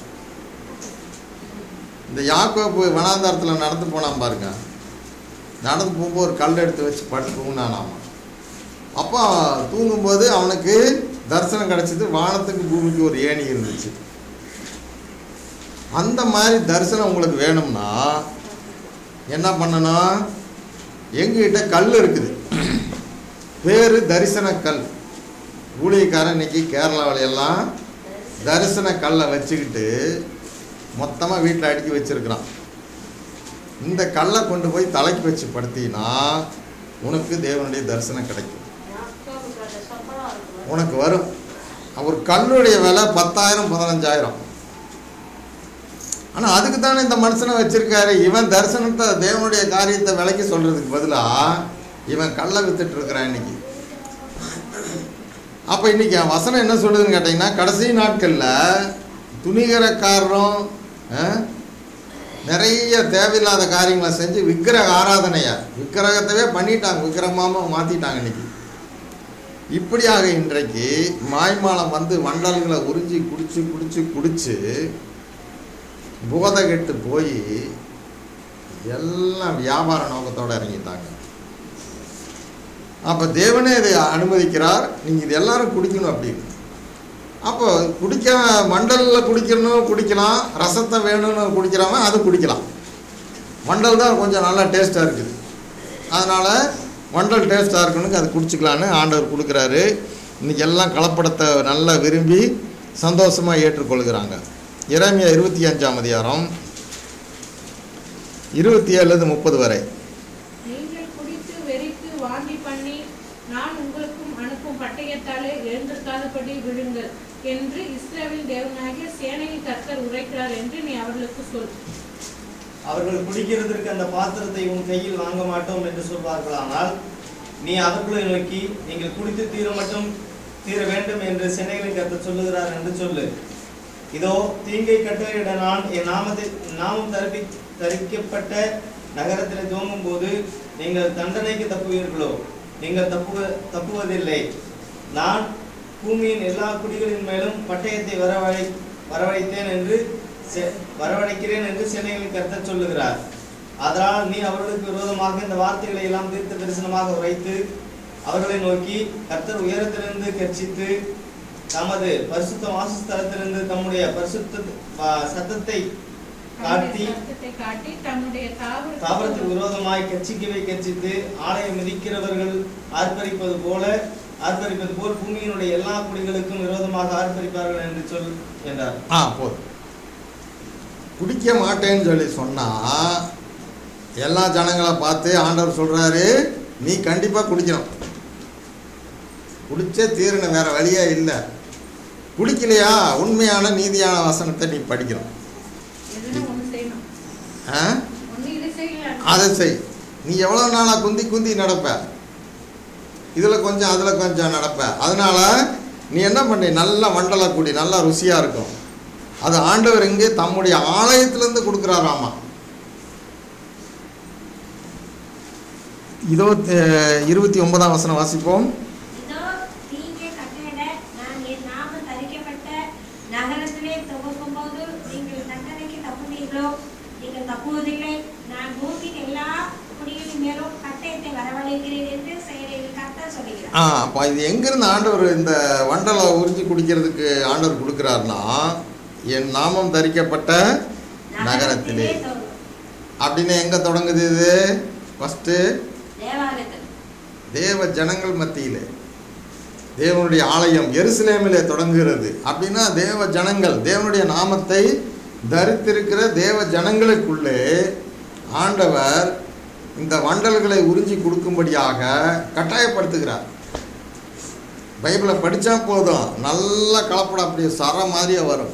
இந்த யாக்கோப்பு வனாந்தாரத்தில் நடந்து போனான் பாருங்க நடந்து போகும்போது ஒரு கல் எடுத்து வச்சு படுத்து தூங்கினானாம் அப்போ தூங்கும்போது அவனுக்கு தரிசனம் கிடச்சிது வானத்துக்கு பூமிக்கு ஒரு ஏணி இருந்துச்சு அந்த மாதிரி தரிசனம் உங்களுக்கு வேணும்னா என்ன பண்ணணும் எங்ககிட்ட கல் இருக்குது பேர் தரிசன கல் ஊழியக்காரன் இன்னைக்கு கேரளாவுல எல்லாம் தரிசன கல்லை வச்சுக்கிட்டு மொத்தமாக வீட்டில் அடுக்கி வச்சிருக்கிறான் இந்த கல்லை கொண்டு போய் தலைக்கு வச்சு படுத்தினா உனக்கு தேவனுடைய தரிசனம் கிடைக்கும் யாக்கோபு சொல்ற சொப்பனம் இருக்கும் உனக்கு வரும் ஒரு கல்லுடைய விலை பத்தாயிரம் பதினஞ்சாயிரம் ஆனால் அதுக்கு தானே இந்த மனுஷனை வச்சிருக்காரு இவன் தரிசனத்தை தேவனுடைய காரியத்தை விலைக்கு சொல்றதுக்கு பதிலாக இவன் கல்லை வித்துட்டு இருக்கிறான் இன்னைக்கு அப்போ இன்னைக்கு என் வசனம் என்ன சொல்லுதுன்னு கேட்டிங்கன்னா கடைசி நாட்களில் துணிகரக்காரரும் அஹ், நிறைய தேவையில்லாத காரியங்களை செஞ்சு விக்கிரக ஆராதனையை விக்கிரகத்தவே பண்ணிட்டாங்க விக்கிரகமாக மாற்றிட்டாங்க இன்னைக்கு இப்படியாக இன்றைக்கு மாய்மாலம் வந்து வண்டல்களை உறிஞ்சி குடிச்சு குடிச்சு குடிச்சு போதை கெட்டு போய் எல்லாம் வியாபார நோக்கத்தோடு இறங்கிட்டாங்க அப்போ தேவனே இதை அனுமதிக்கிறார் நீங்கள் இது எல்லாரும் குடிக்கணும் அப்படின்னு அப்போ குடிக்க மண்டலில் குடிக்கணும் குடிக்கலாம் ரசத்தை வேணும்னு குடிக்கிறவன் அது குடிக்கலாம் மண்டல் தான் கொஞ்சம் நல்லா டேஸ்ட்டாக இருக்குது அதனால் மண்டல் டேஸ்ட்டாக இருக்கணுக்கு அது குடிச்சிக்கலான்னு ஆண்டவர் கொடுக்குறாரு இன்றைக்கி எல்லாம் கலப்படத்தை நல்லா விரும்பி சந்தோஷமாக ஏற்றுக்கொள்கிறாங்க இறைமையா இருபத்தி அஞ்சாம் அதிகாரம் இருபத்தி ஏழுலேருந்து முப்பது வரை நீங்கள் குடித்து வெறித்து வாந்தி பண்ணி நான் உங்களுக்கும் அனுப்பும் பட்டயத்தாலே எழுந்திருக்காதபடி விழுங்கள் என்று இஸ்ரவேல் தேவனாகிய சேனையின் கர்த்தர் உரைக்கிறார் என்று நீ அவர்களுக்கு சொல் அவர்கள் குடிக்கிறதற்கு அந்த பாத்திரத்தை உன் கையில் வாங்க மாட்டோம் என்று சொல்வார்களானால் நீ அவர்களை நோக்கி நீங்கள் குடித்து தீர மட்டும் தீர வேண்டும் என்று சென்னைகளின் கருத்து சொல்லுகிறார் என்று சொல்லு இதோ தீங்கை கட்டளையிட நான் என் நாமத்தை நாமம் தரிப்பி தரிக்கப்பட்ட நகரத்தில் துவங்கும் போது நீங்கள் தண்டனைக்கு தப்புவீர்களோ நீங்கள் தப்புவ தப்புவதில்லை நான் பூமியின் எல்லா குடிகளின் மேலும் பட்டயத்தை வரவழை வரவழைத்தேன் என்று செ- வரவழைக்கிறேன் என்று சென்னைகளின் கருத்தர் சொல்லுகிறார் அதனால் நீ அவர்களுக்கு விரோதமாக இந்த வார்த்தைகளை எல்லாம் தீர்த்த தரிசனமாக உரைத்து அவர்களை நோக்கி கர்த்தர் உயரத்திலிருந்து கர்ச்சித்து தமது பரிசுத்த வாசஸ்தலத்திலிருந்து தம்முடைய பரிசுத்த வா- சத்தத்தை காட்டி தம்முடைய சத்தத்தை காட்டி தம்முடைய தாவரத்துக்கு தாவரத்துக்கு விரோதமாய் கட்சிக்கவே கட்சித்து ஆலயம் மிதிக்கிறவர்கள் ஆர்ப்பரிப்பது போல ஆர்ப்பரிப்பது போல் பூமியினுடைய எல்லா குடிகளுக்கும் விரோதமாக ஆர்ப்பரிப்பார்கள் என்று சொல் என்றார் ஆ போதும் குடிக்க மாட்டேன்னு சொல்லி சொன்னால் எல்லா ஜனங்களை பார்த்து ஆண்டவர் சொல்கிறாரு நீ கண்டிப்பாக குடிக்கணும் குடிச்சே தீரணும் வேற வழியே இல்லை குடிக்கலையா உண்மையான நீதியான வசனத்தை நீ படிக்கணும் எதுன்னு ஆ ஒண்ணு இது செய்யலாம் அதை செய் நீ எவ்வளோ நாளாக குந்தி குந்தி நடப்ப இதில் கொஞ்சம் அதில் கொஞ்சம் நடப்ப அதனால நீ என்ன பண்ணி நல்லா மண்டல கூடி நல்லா ருசியாக இருக்கும் அது ஆண்டவர் இங்கே தம்முடைய ஆலயத்திலேருந்து கொடுக்குறாராமா இதோ அஹ், இருபத்தி ஒன்பதாம் வசனம் வாசிப்போம் இதோ தீங்கே கட்டளையிட நான் என் நாமம் தரிக்கப்பட்ட நகரத்திலே துவக்கும்போது நீங்கள் தண்டனைக்கு தப்புவீர்களோ நீங்கள் தப்புவதில்லை நான் பூமியின் எல்லா குடிகளின் மேலும் கட்டயத்தை வரவழைக்கிறேன் என்று செயலில் கர்த்தர் சொல்லுகிறார் ஆ அப்போ இது எங்கேருந்து ஆண்டவர் இந்த வண்டலை உறிஞ்சி குடிக்கிறதுக்கு ஆண்டவர் கொடுக்குறாருன்னா என் நாமம் தரிக்கப்பட்ட நகரத்திலே துவங்கும். அப்படின்னு எங்கே தொடங்குது இது ஃபஸ்ட்டு தேவாலயத்தில் தேவ ஜனங்கள் மத்தியிலே தேவனுடைய ஆலயம் எருசலேமிலே தொடங்குகிறது அப்படின்னா தேவ ஜனங்கள் தேவனுடைய நாமத்தை தரித்திருக்கிற தேவ ஜனங்களுக்குள்ளே ஆண்டவர் இந்த வண்டல்களை உறிஞ்சி கொடுக்கும்படியாக கட்டாயப்படுத்துகிறார் பைபிளை படித்தா போதும் நல்லா கலப்படம் அப்படியே சர மாதிரியே வரும்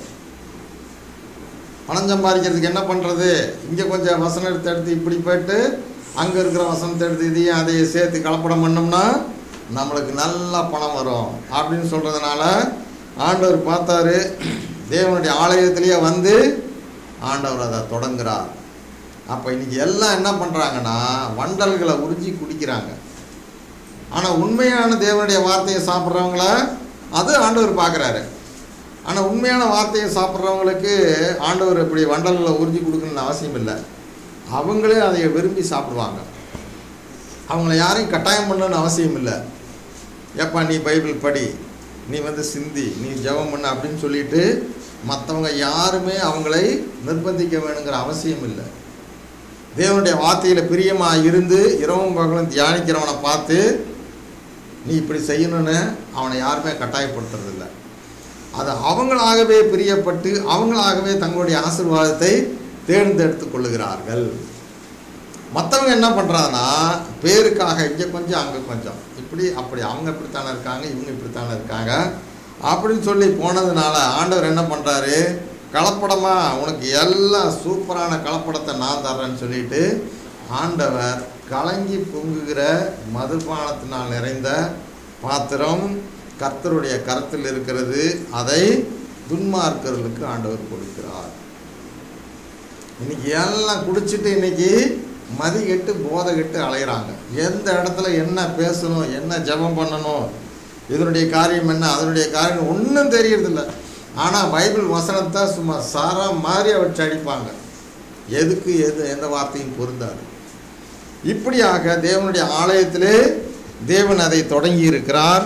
பணம் சம்பாதிக்கிறதுக்கு என்ன பண்ணுறது இங்கே கொஞ்சம் வசனத்தை எடுத்து இப்படி போயிட்டு அங்கே இருக்கிற வசனத்தை எடுத்து இதையும் அதையும் சேர்த்து கலப்படம் பண்ணோம்னா நம்மளுக்கு நல்லா பணம் வரும் அப்படின்னு சொல்கிறதுனால ஆண்டவர் பார்த்தாரு தேவனுடைய ஆலயத்திலேயே வந்து ஆண்டவர் அதை தொடங்குறார் அப்போ இன்னைக்கு எல்லாம் என்ன பண்ணுறாங்கன்னா வண்டல்களை உறிஞ்சி குடிக்கிறாங்க ஆனால் உண்மையான தேவனுடைய வார்த்தையை சாப்பிட்றவங்கள அது ஆண்டவர் பார்க்குறாரு ஆனால் உண்மையான வார்த்தையை சாப்பிட்றவங்களுக்கு ஆண்டவர் இப்படி வண்டல்களை உறிஞ்சி கொடுக்கணும்னு அவசியம் இல்லை அவங்களே அதை விரும்பி சாப்பிடுவாங்க அவங்கள யாரையும் கட்டாயம் பண்ணணும்னு அவசியம் இல்லை ஏப்பா நீ பைபிள் படி நீ வந்து சிந்தி நீ ஜெபம் பண்ணு அப்படின்னு சொல்லிட்டு மற்றவங்க யாருமே அவங்களை நிர்பந்திக்க வேணுங்கிற அவசியம் இல்லை தேவனுடைய வார்த்தையில் பிரியமாக இருந்து இரவும் பகலும் தியானிக்கிறவனை பார்த்து நீ இப்படி செய்யணும்னு அவனை யாருமே கட்டாயப்படுத்துறதில்ல அது அவங்களாகவே பிரியப்பட்டு அவங்களாகவே தங்களுடைய ஆசீர்வாதத்தை தேர்ந்தெடுத்து கொள்ளுகிறார்கள் மற்றவங்க என்ன பண்ணுறாங்கன்னா பேருக்காக இங்கே கொஞ்சம் அங்கே கொஞ்சம் இப்படி அப்படி அவங்க இப்படித்தானே இருக்காங்க இவங்க இப்படித்தானே இருக்காங்க அப்படின்னு சொல்லி போனதுனால ஆண்டவர் என்ன பண்ணுறாரு கலப்படமாக உனக்கு எல்லாம் சூப்பரான கலப்படத்தை நான் தர்றேன்னு சொல்லிட்டு ஆண்டவர் கலங்கி பொங்குகிற மதுபானத்தினால் நிறைந்த பாத்திரம் கர்த்தருடைய கரத்தில் இருக்கிறது அதை துன்மார்க்கர்களுக்கு ஆண்டவர் கொடுக்கிறார் இன்னைக்கு எல்லாம் குடிச்சிட்டு இன்னைக்கு மதி கெட்டு போதை கெட்டு அலைகிறாங்க எந்த இடத்துல என்ன பேசணும் என்ன ஜெபம் பண்ணணும் இதனுடைய காரியம் என்ன அதனுடைய காரியம் ஒன்றும் தெரியறதில்ல ஆனால் பைபிள் வசனத்தை சும்மா சாரா மாதிரி வச்சு அடிப்பாங்க எதுக்கு எது எந்த வார்த்தையும் பொருந்தாது இப்படியாக தேவனுடைய ஆலயத்திலே தேவன் அதை தொடங்கி இருக்கிறார்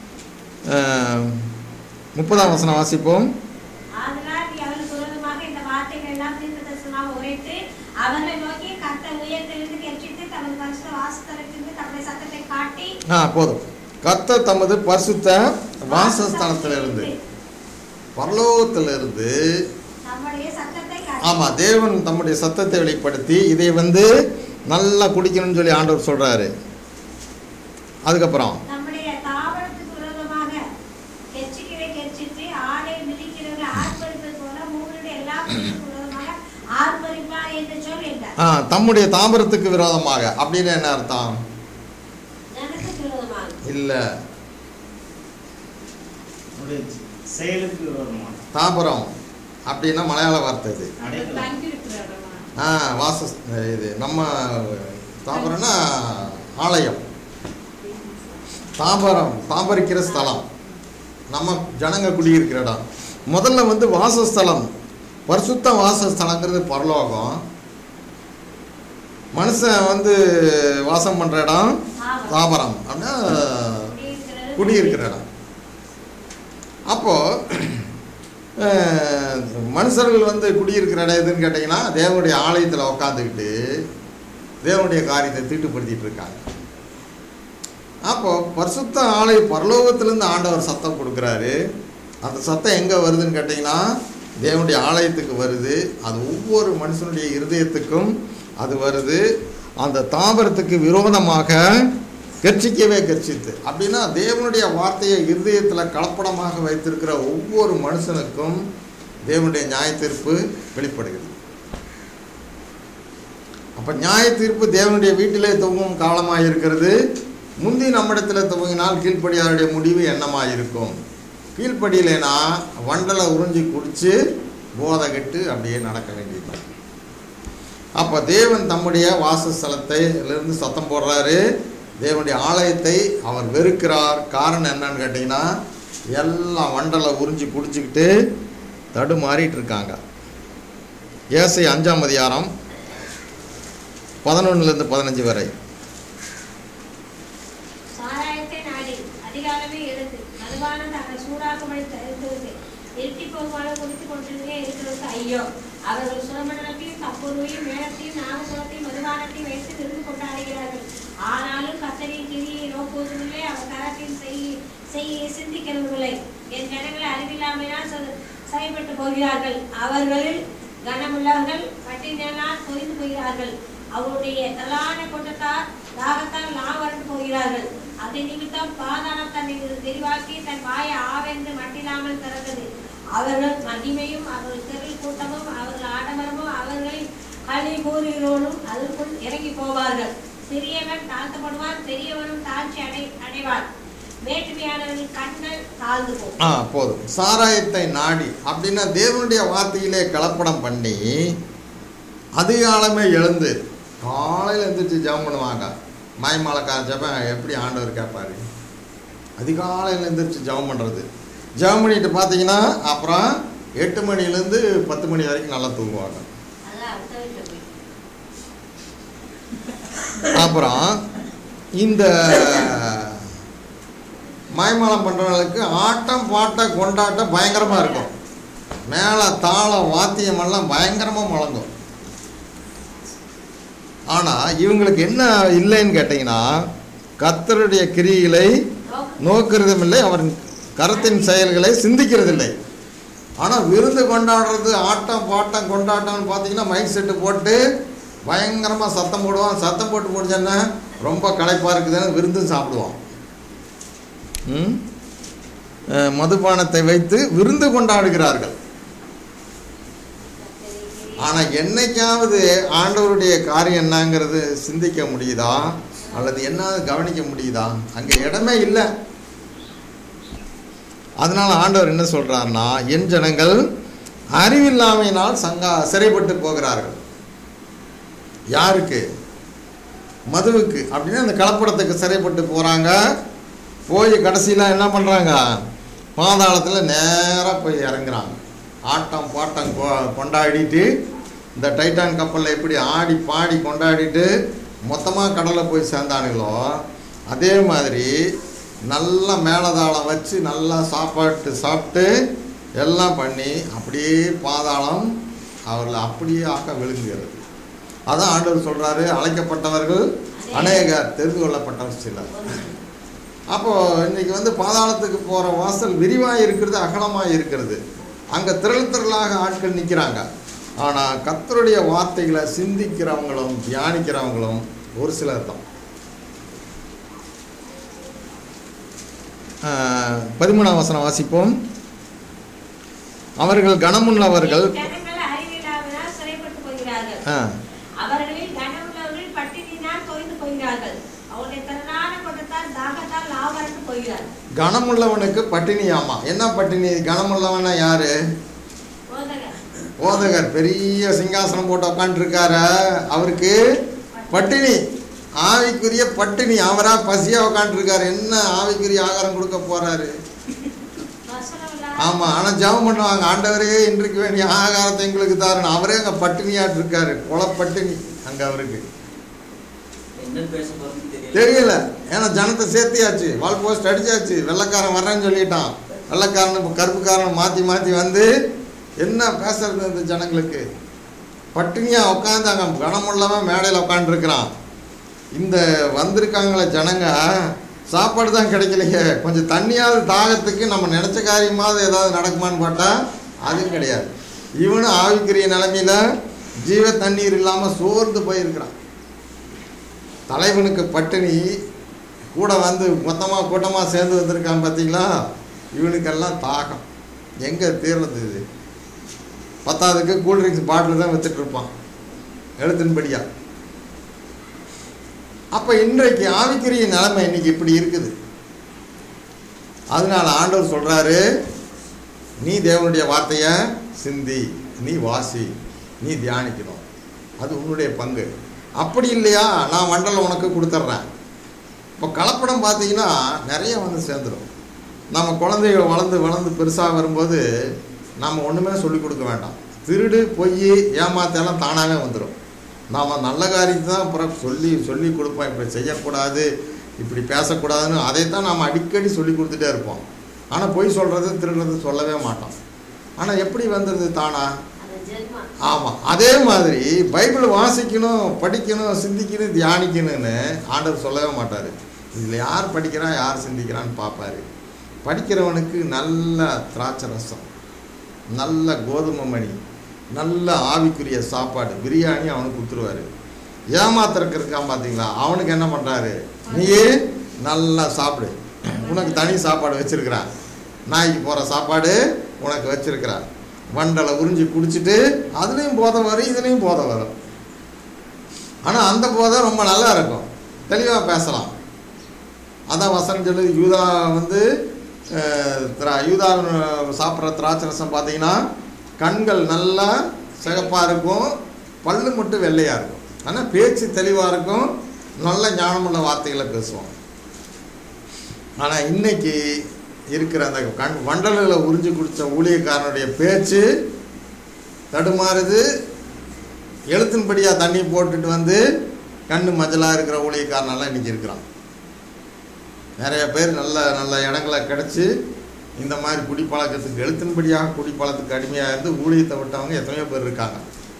அஹ், முப்பதாம் வசனம் வாசிப்போம் ஆதலால் நீ அவர்களுக்கு விரோதமாக இந்த வார்த்தைகள் எல்லாம் தீர்க்கதரிசனமாக உரைத்து அவர்களை நோக்கி கர்த்தர் உயர்த்திலிருந்து கெர்ச்சித்து தமது பரிசுத்த வாசஸ்தலத்திலிருந்து தம்முடைய சத்தத்தை காட்டி ஆ போதும் கர்த்தர் தமது பரிசுத்த வாசஸ்தலத்திலிருந்து பரலோகத்திலிருந்து நம்முடைய சத்தத்தை காட்டி ஆமாம் தேவன் தம்முடைய சத்தத்தை வெளிப்படுத்தி இதை வந்து நல்லா குடிக்கணும்னு சொல்லி ஆண்டவர் சொல்கிறாரு அதுக்கப்புறம் நம்முடைய தாவரத்துக்கு விரோதமாக கெர்ச்சிக்கவே கெர்ச்சித்து ஆடை மிதிக்கிறவர்களை ஆர்ப்பரிப்பது போல மூவருடைய எல்லா பொருளுக்கும் விரோதமாக ஆர்ப்பரிப்பார் என்று சொல் என்றார் ஆ தம்முடைய தாம்பரத்துக்கு விரோதமாக அப்படின்னு என்ன அர்த்தம் ஜனத்துக்கு விரோதமாக இல்லை உன்னுடைய செயலுக்கு விரோதமாக தாம்பரம் அப்படின்னா மலையாள வார்த்தை இது அடைக்கலாம் தங்கி இருக்கிற இடமா ஆ வாச இது நம்ம தாம்பரம்னா ஆலயம் தாம்பரம் தாம்பரிக்கிற ஸ்தலம் நம்ம ஜனங்க குடியிருக்கிற இடம் முதல்ல வந்து வாசஸ்தலம் பரிசுத்த வாசஸ்தலங்கிறது பரலோகம் மனுஷன் வந்து வாசம் பண்ணுற இடம் தாவரம். தாபரம் அப்படின்னா குடியிருக்கிறது குடியிருக்கிற இடம் அப்போது மனுஷர்கள் வந்து குடியிருக்கிற இடம் எதுன்னு கேட்டிங்கன்னா தேவனுடைய ஆலயத்தில் உக்காந்துக்கிட்டு தேவனுடைய காரியத்தை தீட்டுப்படுத்திட்டு இருக்காங்க அப்போ பரிசுத்த ஆலய பரலோகத்திலேருந்து ஆண்டவர் சத்தம் கொடுக்குறாரு அந்த சத்தம் எங்கே வருதுன்னு கேட்டிங்கன்னா தேவனுடைய ஆலயத்துக்கு வருது அது ஒவ்வொரு மனுஷனுடைய இருதயத்துக்கும் அது வருது அந்த தாபரத்துக்கு விரோதமாக கர்ச்சிக்கவே கர்ச்சித்து அப்படின்னா தேவனுடைய வார்த்தையை இருதயத்தில் கலப்படமாக வைத்திருக்கிற ஒவ்வொரு மனுஷனுக்கும் தேவனுடைய நியாயத்தீர்ப்பு வெளிப்படுகிறது அப்போ நியாய தீர்ப்பு தேவனுடைய வீட்டிலே துவங்கும் காலமாக இருக்கிறது முந்தி நம்மிடத்தில் துவங்கினால் கீழ்ப்படியாருடைய முடிவு என்னமாக இருக்கும் கீழ்ப்படியிலேனா வண்டலை உறிஞ்சி குடித்து போதை கெட்டு அப்படியே நடக்க வேண்டியதுதான் அப்போ தேவன் தம்முடைய வாசஸ்தலத்தை இருந்து சத்தம் போடுறாரு தேவனுடைய ஆலயத்தை அவர் வெறுக்கிறார் காரணம் என்னன்னு கேட்டிங்கன்னா எல்லாம் வண்டலை உறிஞ்சி குடிச்சுக்கிட்டு தடுமாறிட்டு இருக்காங்க ஏசை அஞ்சாம் அதிகாரம் பதினொன்னுலேருந்து பதினஞ்சு வரை சாராயத்தை நாடி அதிகாலமே எழுந்து மதுபானம் தங்கள் சூடாக்கும்படி தருகிறது இருட்டி போகும்போது குடித்துக் கொண்டிருந்தே இருக்கிறதுக்கு ஐயோ அவர்கள் சுரமண்டலத்தையும் தப்பொருவையும் மேளத்தையும் நாகசுரத்தையும் மதுபானத்தையும் வைத்து விருந்து கொண்டாடுகிறார்கள் ஆனாலும் கத்தரின் கிரியை நோக்குவதுமில்லை அவர் கரத்தின் செய் செய்ய சிந்திக்கிறதுமில்லை என் ஜனங்களை அறிவில்லாமையினால் சொ- செயல்பட்டு போகிறார்கள் அவர்களில் கனமுள்ளவர்கள் பட்டினால் தொய்ந்து போகிறார்கள் அவருடைய தலான கொண்டத்தார் தாகத்தால் லாவரண்டு போகிறார்கள் அதை நிமித்தம் பாதாளம் தன்னை தெரிவாக்கி தன் வாயை ஆவென்று மட்டில்லாமல் திறந்தது அவர்கள் மகிமையும் அவர்கள் திரள் கூட்டமும் அவர்கள் ஆடம்பரமும் அவர்களின் களி கூறுகிறோனும் அதற்குள் இறங்கி போவார்கள் சிறியவன் தாழ்த்தப்படுவான் பெரியவனும் தாழ்ச்சி அடை அடைவான் மேட்டுமையானவர்கள் கண்கள் தாழ்ந்து போகும் ஆ போதும் சாராயத்தை நாடி அப்படின்னா தேவனுடைய வார்த்தையிலே கலப்படம் பண்ணி அதிகாலமே எழுந்து காலையில் எழுந்திரிச்சு ஜெபம் பண்ணுவாங்க மாய்மாலக்கார ஜெபம் எப்படி ஆண்டவர் கேட்பாரு அதிகாலையில் எழுந்திரிச்சு ஜெபம் பண்ணுறது ஜெபம் பண்ணிட்டு பார்த்தீங்கன்னா அப்புறம் எட்டு மணிலேருந்து பத்து மணி வரைக்கும் நல்லா தூங்குவாங்க அதான் அடுத்த வீட்டுல போய் அப்புறம் இந்த மாய்மாலம் பண்ணுறவங்களுக்கு ஆட்டம் பாட்டம் கொண்டாட்டம் பயங்கரமாக இருக்கும் மேலே தாளம் வாத்தியமெல்லாம் பயங்கரமாக முழங்கும் ஆனால் இவங்களுக்கு என்ன இல்லைன்னு கேட்டிங்கன்னா கர்த்தருடைய கிரிகளை நோக்கு நோக்கிறதும் இல்லை அவர் கரத்தின் செயல்களை சிந்திக்கிறதில்லை ஆனால் விருந்து கொண்டாடுறது ஆட்டம் பாட்டம் கொண்டாட்டம்னு பார்த்தீங்கன்னா மைக் செட்டு போட்டு பயங்கரமாக சத்தம் போடுவான் சத்தம் போட்டு முடிச்சோன்னா ரொம்ப களைப்பாக இருக்குதுன்னு விருந்தும் சாப்பிடுவான் ம்? அஹ், மதுபானத்தை வைத்து விருந்து கொண்டாடுகிறார்கள் ஆனால் என்னைக்காவது ஆண்டவருடைய காரியம் என்னங்கிறது சிந்திக்க முடியுதா அல்லது என்ன கவனிக்க முடியுதா அங்கே இடமே இல்லை அதனால ஆண்டவர் என்ன சொல்றாருன்னா என் ஜனங்கள் அறிவில்லாமையினால் சங்கா சிறைப்பட்டு போகிறார்கள் யாருக்கு மதுவுக்கு அப்படின்னா அந்த கலப்படத்துக்கு சிறைப்பட்டு போகிறாங்க போய் கடைசியில் என்ன பண்ணுறாங்க பாதாளத்தில் நேராக போய் இறங்குறாங்க ஆட்டம் பாட்டம் கொ- கொண்டாடிட்டு இந்த டைட்டான் கப்பலில் எப்படி ஆடி பாடி கொண்டாடிட்டு மொத்தமாக கடலில் போய் சேர்ந்தானுங்களோ அதே மாதிரி நல்லா மேலதாளம் வச்சு நல்லா சாப்பாட்டு சாப்பிட்டு எல்லாம் பண்ணி அப்படியே பாதாளம் அவர்களை அப்படியே ஆக்க விழுங்குகிறது அதான் ஆண்டவர் சொல்கிறாரு அழைக்கப்பட்டவர்கள் அநேகர் தெரிந்து கொள்ளப்பட்டவர் சிலர் அப்போது இன்னைக்கு வந்து பாதாளத்துக்கு போகிற வாசல் விரிவாக இருக்கிறது அகலமாக இருக்கிறது அங்கே திரள் திரளாக ஆட்கள் நிற்கிறாங்க ஆனால் கர்த்தருடைய வார்த்தைகளை சிந்திக்கிறவங்களும் தியானிக்கிறவங்களும் ஒரு சிலர் தான் ஆஹ், பதிமூணாம் வசனம் வாசிப்போம் அவர்கள் கனமுள்ளவர்கள் ஜனங்கள் அறிவில்லாமையினால் சிறைப்பட்டு போகிறார்கள் ஆ, அவர்களில் கனமுள்ளவர்கள் பட்டினியினால் தொய்ந்து போகிறார்கள் அவருடைய திறனான கொண்டத்தால் தாகத்தால் லாவரண்டு போகிறார்கள் கனமுள்ளவனுக்கு பட்டினியாமா என்ன பட்டினி கனமுள்ளவனா யாரு போதகர் போதகர் பெரிய சிங்காசனம் போட்டு உட்காந்துருக்காரு அவருக்கு பட்டினி ஆவிக்குரிய பட்டினி அவரா பசியா உட்காந்துருக்காரு என்ன ஆவிக்குரிய ஆகாரம் கொடுக்க போறாரு வசனம் இல்லாத ஆமா ஆனா ஜெபம் பண்ணுவாங்க ஆண்டவரே இன்றைக்கு வேண்டிய ஆகாரத்தை எங்களுக்கு தாருன்னு அவரே அங்க பட்டினியாட்டு இருக்காரு கொலை பட்டினி அங்க அவருக்கு என்ன பேச போறதுன்னு தெரியல தெரியல ஏன்னா ஜனத்தை சேர்த்தியாச்சு வால் போஸ்ட் அடிச்சாச்சு வெள்ளைக்காரன் வர்றேன்னு சொல்லிட்டான் வெள்ளைக்காரன் இப்போ கருப்புக்காரன் மாற்றி மாற்றி வந்து என்ன பேசுறது இந்த ஜனங்களுக்கு பட்டினியாக உட்காந்து அங்கே கனமுள்ளவன் மேடையில் உட்காந்துருக்கிறான் இந்த வந்திருக்காங்களே ஜனங்க சாப்பாடு தான் கிடைக்கலையே கொஞ்சம் தண்ணியாவது தாகத்துக்கு நம்ம நினச்ச காரியமாவது ஏதாவது நடக்குமான்னு பார்த்தா அதுவும் கிடையாது இவனும் ஆவிக்குரிய நிலைமையில ஜீவ தண்ணீர் இல்லாமல் சோர்ந்து போயிருக்கிறான் தலைவனுக்கு பட்டினி கூட வந்து மொத்தமாக கூட்டமாக சேர்ந்து வந்திருக்கான் பார்த்தீங்களா இவனுக்கெல்லாம் தாகம் எங்கே தீர்றது இது பத்தாவதுக்கு கூல்ட்ரிங்க்ஸ் பாட்டில் தான் வச்சுட்டு இருப்பான் எழுத்தின்படியா அப்போ இன்றைக்கு ஆவிக்குரிய நிலைமை இன்னைக்கு இப்படி இருக்குது அதனால ஆண்டவர் சொல்றாரு நீ தேவனுடைய வார்த்தையை சிந்தி நீ வாசி நீ தியானிக்கணும் அது உன்னுடைய பங்கு அப்படி இல்லையா நான் மண்டலம் உனக்கு கொடுத்துட்றேன் இப்போ கலப்படம் பார்த்தீங்கன்னா நிறைய வந்து சேர்ந்துடும் நம்ம குழந்தைகள் வளர்ந்து வளர்ந்து பெருசாக வரும்போது நம்ம ஒன்றுமே சொல்லிக் கொடுக்க வேண்டாம் திருடு பொய் ஏமாத்தெல்லாம் தானாகவே வந்துடும் நாம் நல்ல காரியத்தை தான் அப்புறம் சொல்லி சொல்லி கொடுப்போம் இப்படி செய்யக்கூடாது இப்படி பேசக்கூடாதுன்னு அதைத்தான் நாம் அடிக்கடி சொல்லி கொடுத்துட்டே இருப்போம் ஆனால் பொய் சொல்கிறது திருடுறது சொல்லவே மாட்டோம் ஆனால் எப்படி வந்தது தானா அது ஜென்மா ஆமாம் அதே மாதிரி பைபிள் வாசிக்கணும் படிக்கணும் சிந்திக்கணும் தியானிக்கணும்னு ஆண்டவர் சொல்லவே மாட்டார் இதில் யார் படிக்கிறா யார் சிந்திக்கிறான்னு பார்ப்பாரு படிக்கிறவனுக்கு நல்ல திராட்சை ரசம் நல்ல கோதுமை மணி நல்ல ஆவிக்குரிய சாப்பாடு பிரியாணி அவனுக்கு கொடுத்துருவாரு ஏமாத்திரக்கு இருக்கான் பார்த்தீங்களா அவனுக்கு என்ன பண்ணுறாரு நீயே நல்லா சாப்பிடு உனக்கு தனி சாப்பாடு வச்சிருக்கிறான் நாய்க்கு போகிற சாப்பாடு உனக்கு வச்சிருக்கிறான் வண்டலை உறிஞ்சி குடிச்சிட்டு அதுலேயும் போதை வரும் இதுலேயும் போதை வரும் ஆனால் அந்த போதை ரொம்ப நல்லா இருக்கும் தெளிவாக பேசலாம் அதான் வசனம் சொல்லுது யூதா வந்து அஹ், திரா- யூதா சாப்பிட்ற திராட்சை ரசம் பார்த்தீங்கன்னா கண்கள் நல்லா சிகப்பாக இருக்கும் பல்லு மட்டும் வெள்ளையாக இருக்கும் ஆனால் பேச்சு தெளிவாக இருக்கும் நல்ல ஞானமுள்ள வார்த்தைகளை பேசுவோம் ஆனால் இன்னைக்கு இருக்கிற அந்த கண் வண்டலில் உறிஞ்சி குடித்த ஊழியக்காரனுடைய பேச்சு தடுமாறுது எழுத்தின்படியாக தண்ணி போட்டுட்டு வந்து கண்ணு மஞ்சளாக இருக்கிற ஊழியக்காரனெல்லாம் இன்னைக்கு இருக்கிறான் நிறைய பேர் நல்ல நல்ல இடங்களை கிடச்சி இந்த மாதிரி குடிப்பழக்கத்துக்கு எழுத்தின்படியாக குடிப்பழக்கத்துக்கு அடிமையாக இருந்து ஊழியத்தை விட்டவங்க எத்தனையோ பேர் இருக்காங்க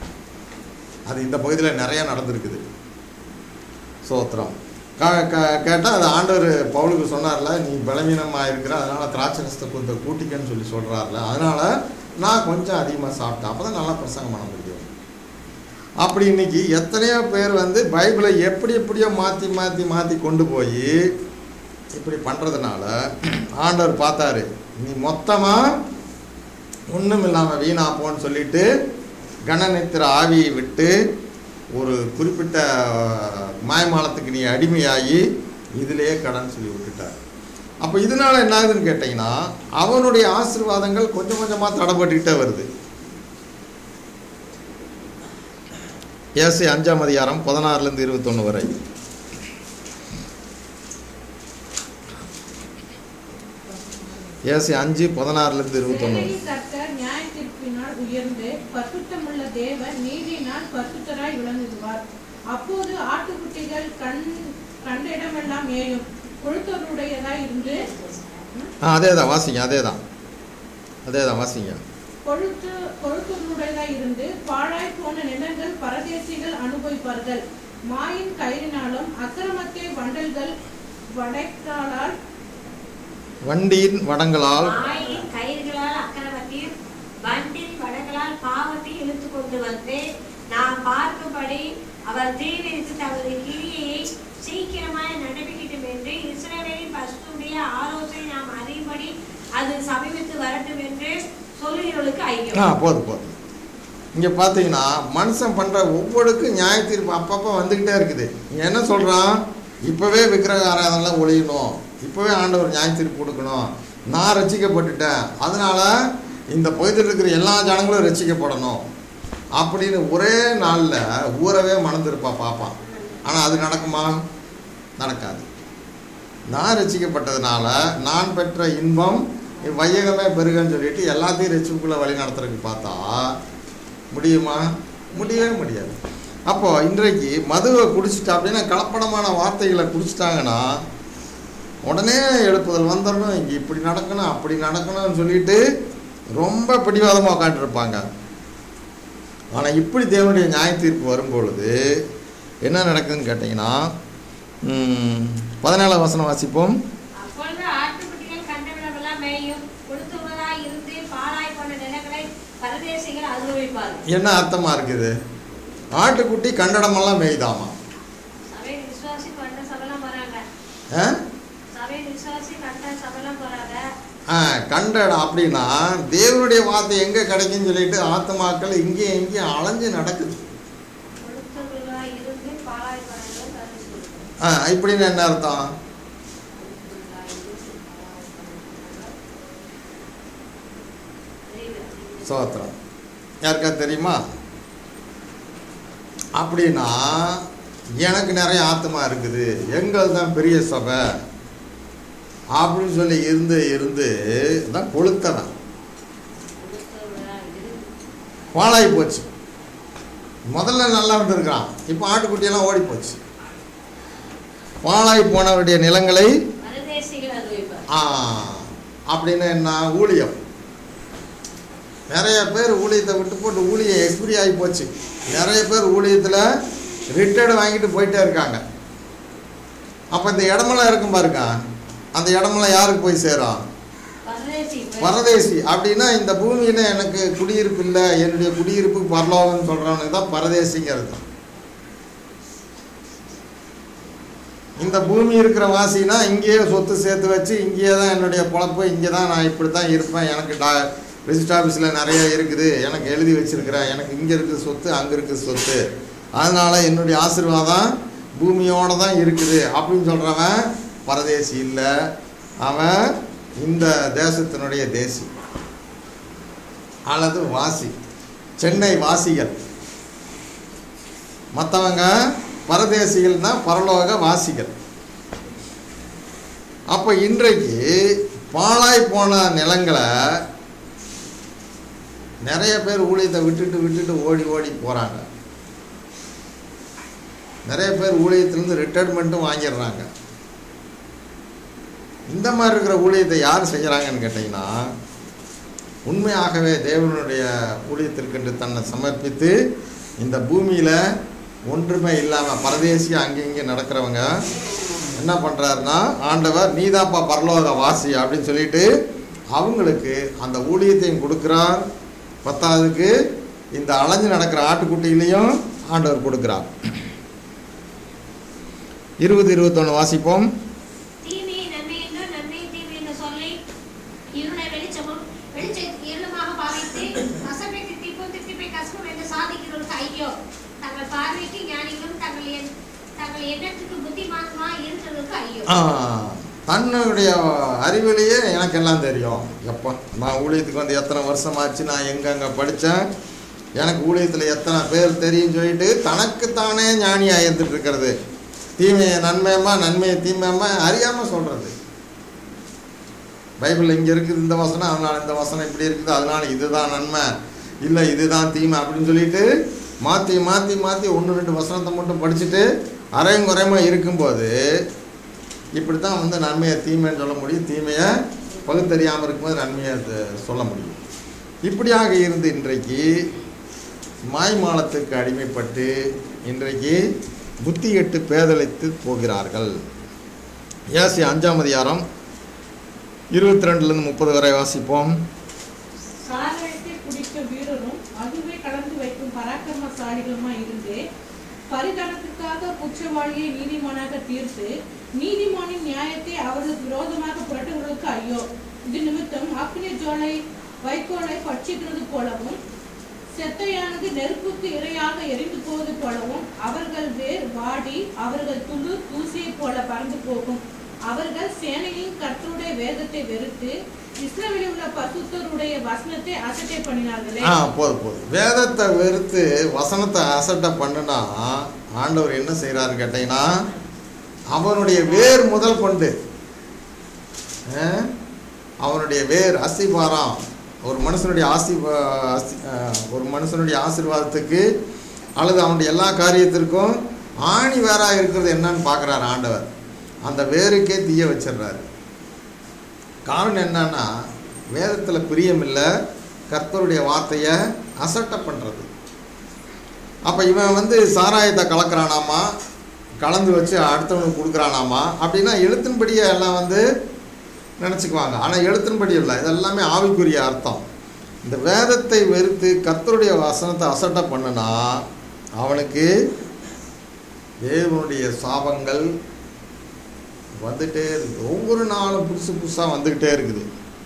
அது இந்த பகுதியில் நிறைய நடந்திருக்குது சோத்திரம் க க கேட்டால் அது ஆண்டவர் பவுலுக்கு சொன்னார்ல நீ பலவீனமாக இருக்கிற அதனால் திராட்சை ரசத்தை கொஞ்சம் கூட்டிக்கன்னு சொல்லி சொல்கிறார்ல அதனால் நான் கொஞ்சம் அதிகமாக சாப்பிட்டேன் அப்போ தான் நல்லா பிரசங்கம் பண்ண முடியும் அப்படி இன்னைக்கு எத்தனையோ பேர் வந்து பைபிளை எப்படி எப்படியோ மாற்றி மாற்றி மாற்றி கொண்டு போய் இப்படி பண்ணுறதுனால ஆண்டவர் பார்த்தாரு நீ மொத்தமாக ஒன்றும் இல்லாமல் வீணா போன்னு சொல்லிட்டு கணநித்திர ஆவியை விட்டு ஒரு குறிப்பிட்ட மாயமாலத்துக்கு நீ அடிமையாகி இதிலேயே கடன் சொல்லி விட்டுட்டார் அப்போ இதனால என்ன ஆகுதுன்னு கேட்டிங்கன்னா அவனுடைய ஆசீர்வாதங்கள் கொஞ்சம் கொஞ்சமாக தடைப்பட்டுக்கிட்டே வருது ஏசி அஞ்சாம் அதிகாரம் பதினாறுலேருந்து இருபத்தொன்று வரை ஏசி அஞ்சு பதினாறுலேருந்து இருபத்தொன்று சேனையின் கர்த்தர் நியாய தீர்ப்பினால் உயர்ந்து பரிசுத்தமுள்ள தேவன் நீதியினால் பரிசுத்தராய் விளங்குவார் அப்போது ஆட்டுக்குட்டிகள் கண் கண்ட இடமெல்லாம் மேயும் கொழுத்தருடையதாய் இருந்து ஆ அதே தான் வாசிங்க அதே தான் அதே தான் வாசிங்க கொழுத்து கொழுத்தருடையதாய் இருந்து பாழாய் போன நிலங்கள் பரதேசிகள் அனுபவிப்பார்கள் மாயின் கயிறினாலும் அக்கிரமத்தை வண்டல்கள் வடைக்காலால் வண்டியின் வடங்களால் மாயின் கயிறுகளால் அக்கிரமத்தையும் வண்டின் வடங்களால் பாவத்தை இழுத்து கொண்டு வந்து நாம் பார்க்கும்படி அவர் தீவிரித்து தமது கிரியையை சீக்கிரமாய் நடப்பிக்கட்டும் என்று இஸ்ரவேலின் பசுடைய ஆலோசனை நாம் அறியும்படி அது சமீபத்து வரட்டும் என்று சொல்லுகிறவர்களுக்கு ஆ ஐயம் போதும் போதும் இங்கே பார்த்தீங்கன்னா மனுஷன் பண்ணுற ஒவ்வொருக்கும் நியாய தீர்ப்பு அப்பப்போ வந்துக்கிட்டே இருக்குது இங்கே என்ன சொல்கிறான் இப்போவே விக்கிரக ஆராதனை ஒழியணும் இப்போவே ஆண்டவர் நியாய தீர்ப்பு கொடுக்கணும் நான் ரசிக்கப்பட்டுட்டேன் அதனால் இந்த பகுதியில் இருக்கிற எல்லா ஜனங்களும் ரசிக்கப்படணும் அப்படின்னு ஒரே நாளில் ஊரவே மணந்திருப்பா பார்ப்பான் ஆனால் அது நடக்குமா நடக்காது நான் ரசிக்கப்பட்டதுனால நான் பெற்ற இன்பம் வையகமே பெருகன்னு சொல்லிட்டு எல்லாத்தையும் ரசிப்புக்குள்ளே வழி நடத்துறதுக்கு பார்த்தா முடியுமா முடியவே முடியாது அப்போ இன்றைக்கு மதுவை குடிச்சிட்டா அப்படின்னா கலப்படமான வார்த்தைகளை குடிச்சிட்டாங்கன்னா உடனே எழுப்புதல் வந்துடணும் இங்கே இப்படி நடக்கணும் அப்படி நடக்கணும்னு சொல்லிட்டு ரொம்ப பிடிவாதமாக உட்காந்துருப்பாங்க ஆனால் இப்படி தேவனுடைய நியாய தீர்ப்பு வரும்பொழுது என்ன நடக்குதுன்னு கேட்டிங்கன்னா ம், பதினேழாம் வசனம் வாசிப்போம் அப்பொழுது ஆட்டுக்குட்டிகள் கண்டவிடமெல்லாம் மேயும் கொடுத்துள்ளதாய் இருந்து பாழாய் போன நிலங்களை பரதேசிகள் அனுபவிப்பார்கள் என்ன அர்த்தமாக இருக்குது ஆட்டுக்குட்டி கண்டடமெல்லாம் மேய்தாமா சபையில் விசுவாசி கண்ட சபலம் வராங்க ஆ? சபையில் விசுவாசி கண்ட சபலம் வராங்க ஆ கண்டடம் அப்படின்னா தேவனுடைய வார்த்தை எங்கே கிடைக்குன்னு சொல்லிட்டு ஆத்மாக்கள் இங்கேயும் இங்கேயும் அலைஞ்சு நடக்குது கொடுத்துள்ளதாய் இருந்து பாழாய் போன நிலம் பரதேசிகள் ஆ இப்படின்னு என்ன அர்த்தம் சோத்திரம் யாருக்கா தெரியுமா அப்படின்னா எனக்கு நிறைய ஆத்மா இருக்குது எங்கள் தான் பெரிய சபை அப்படின்னு சொல்லி இருந்து இருந்து தான் கொளுத்தவன் பாழாகி போச்சு முதல்ல நல்லா இருந்திருக்கான் இப்போ ஆட்டுக்குட்டியெல்லாம் ஓடி போச்சு பாழாகி போனவருடைய நிலங்களை பரதேசிகள் அனுபவிப்பார் ஆ, அப்படின்னு என்ன ஊழியம் நிறைய பேர் ஊழியத்தை விட்டு போட்டு ஊழியம் எக்ஸ்பிரி ஆகி போச்சு நிறைய பேர் ஊழியத்தில் ரிட்டையர்டு வாங்கிட்டு போயிட்டே இருக்காங்க அப்போ இந்த இடமெல்லாம் இருக்கும் பாருங்க அந்த இடமெல்லாம் யாருக்கு போய் சேரும் பரதேசி பரதேசி அப்படின்னா இந்த பூமியில் எனக்கு குடியிருப்பு இல்லை என்னுடைய குடியிருப்பு பரலோகம்னு சொல்கிறவனுக்கு தான் பரதேசிங்கிறது இந்த பூமி இருக்கிற வாசினா இங்கேயே சொத்து சேர்த்து வச்சு இங்கேயே தான் என்னுடைய பொழப்பு இங்கே தான் நான் இப்படி தான் இருப்பேன் எனக்கு டா ரிஜிஸ்டர் ஆஃபீஸில் நிறைய இருக்குது எனக்கு எழுதி வச்சிருக்கிறேன் எனக்கு இங்கே இருக்குது சொத்து அங்கே இருக்குது சொத்து அதனால் என்னுடைய ஆசீர்வாதம் பூமியோடு தான் இருக்குது அப்படின்னு சொல்கிறவன் பரதேசி இல்லை அவன் இந்த தேசத்தினுடைய தேசி அல்லது வாசி சென்னை வாசிகள் மற்றவங்க பரதேசிகள்னா பரலோக வாசிகள் அப்போ இன்றைக்கு பாழாய் போன நிலங்களை நிறைய பேர் ஊழியத்தை விட்டுட்டு விட்டுட்டு ஓடி ஓடி போகிறாங்க நிறைய பேர் ஊழியத்திலேருந்து ரிட்டையர்மெண்ட்டும் வாங்கிடுறாங்க இந்த மாதிரி இருக்கிற ஊழியத்தை யார் செய்கிறாங்கன்னு கேட்டிங்கன்னா உண்மையாகவே தேவனுடைய ஊழியத்திற்கென்று தன்னை சமர்ப்பித்து இந்த பூமியில் ஒன்றுமே இல்லாமல் பரதேசியாக அங்கே இங்கே நடக்கிறவங்க என்ன பண்ணுறாருன்னா ஆண்டவர் நீதாப்பா பரலோக வாசி அப்படின்னு சொல்லிட்டு அவங்களுக்கு அந்த ஊழியத்தையும் கொடுக்குறார் பத்தாவதுக்கு இந்த அலைஞ்சு நடக்கிற ஆட்டுக்குட்டிகளையும் ஆண்டவர் கொடுக்குறார் இருபது இருபத்தொன்று வாசிப்போம் தீமையை நன்மை என்றும் நன்மையை தீமை என்று சொல்லி இருளை வெளிச்சமும் வெளிச்சத்தை இருளுமாக பாவித்து அசப்பை திட்டிப்பும் திட்டிப்பை கசப்பும் என்று சாதிக்கிறவர்களுக்கு ஐயோ தங்கள் பார்வைக்கு ஞானிகளும் தங்கள் எண்- தங்கள் எண்ணத்துக்கு புத்திமான்மா இருக்கிறவர்களுக்கு ஐயோ ஆ, தன்னுடைய அறிவிலேயே எனக்கு எல்லாம் தெரியும் எப்போ நான் ஊழியத்துக்கு வந்து எத்தனை வருஷம் ஆச்சு நான் எங்கெங்கே படித்தேன் எனக்கு ஊழியத்தில் எத்தனை பேர் தெரியும் சொல்லிட்டு தனக்குத்தானே ஞானியாக இருந்துட்டு இருக்கிறது தீமையை நன்மையமா நன்மையை தீமையமா அறியாமல் சொல்கிறது பைபிள் இங்கே இருக்குது இந்த வசனம் அதனால் இந்த வசனம் இப்படி இருக்குது அதனால் இதுதான் நன்மை இல்லை இதுதான் தீமை அப்படின்னு சொல்லிட்டு மாற்றி மாற்றி மாற்றி ஒன்று ரெண்டு வசனத்தை மட்டும் படிச்சுட்டு அரையும் குறையுமா இருக்கும்போது இப்படி தான் வந்து நன்மையை தீமைன்னு சொல்ல முடியும் தீமையை பகுத்தறியாமல் இருக்கும்போது நன்மையை அது சொல்ல முடியும் இப்படியாக இருந்து இன்றைக்கு மாய்மாலத்துக்கு அடிமைப்பட்டு இன்றைக்கு புத்தி கெட்டு பேதலித்து போகிறார்கள் ஏசி அஞ்சாம் அதிகாரம் இருபத்தி ரெண்டுலேருந்து முப்பது வரை வாசிப்போம் சாராயத்தை குடிக்க வீரரும் அதுவே கலந்து வைக்கும் பராக்கிரமசாலிகளுமா இருந்து பரிதானத்துக்காக குற்றவாளியை நீதிமானாக தீர்த்து நீதிமானின் நியாயத்தை அவர்களுக்கு விரோதமாக புரட்டுவர்களுக்கு ஐயோ இது நிமித்தம் அக்னி ஜோலை வைக்கோலை பட்சிக்கிறது போலவும் செத்தையானது நெருப்புக்கு இரையாக எரிந்து போவது போலவும் அவர்கள் வேர் வாடி அவர்கள் துளு தூசியைப் போல பறந்து போகும் அவர்கள் சேனையின் கர்த்தருடைய வேதத்தை வெறுத்து இஸ்ரவேலில் உள்ள பசுத்தருடைய வசனத்தை அசட்டை பண்ணினார்களே ஆ போதும் போதும் வேதத்தை வெறுத்து வசனத்தை அசட்டை பண்ணுனா ஆண்டவர் என்ன செய்கிறாரு கேட்டீங்கன்னா அவனுடைய வேர் முதல் கொண்டு ஆ, அவனுடைய வேர் அஸ்திபாரம் ஒரு மனுஷனுடைய ஆசி ஆசி ஆ, ஒரு மனுஷனுடைய ஆசீர்வாதத்துக்கு அல்லது அவனுடைய எல்லா காரியத்திற்கும் ஆணி வேறாக இருக்கிறது என்னன்னு பார்க்குறாரு ஆண்டவர் அந்த வேருக்கே தீய வச்சிடுறாரு காரணம் என்னன்னா வேதத்தில் பிரியமில்லை கர்த்தருடைய வார்த்தையை அசட்டை பண்ணுறது அப்போ இவன் வந்து சாராயத்தை கலக்கிறானாமா கலந்து வச்சு அடுத்தவனுக்கு கொடுக்குறானாமா அப்படின்னா எழுத்தின்படியே எல்லாம் வந்து நினச்சிக்குவாங்க ஆனால் எழுத்தின்படி இல்லை இதெல்லாமே ஆவிக்குரிய அர்த்தம் இந்த வேதத்தை வெறுத்து கர்த்தருடைய வசனத்தை அசட்டை பண்ணுனா அவனுக்கு தேவனுடைய சாபங்கள் வந்துட்டே இருக்குது ஒவ்வொரு நாளும் புதுசு புதுசாக வந்துக்கிட்டே இருக்குது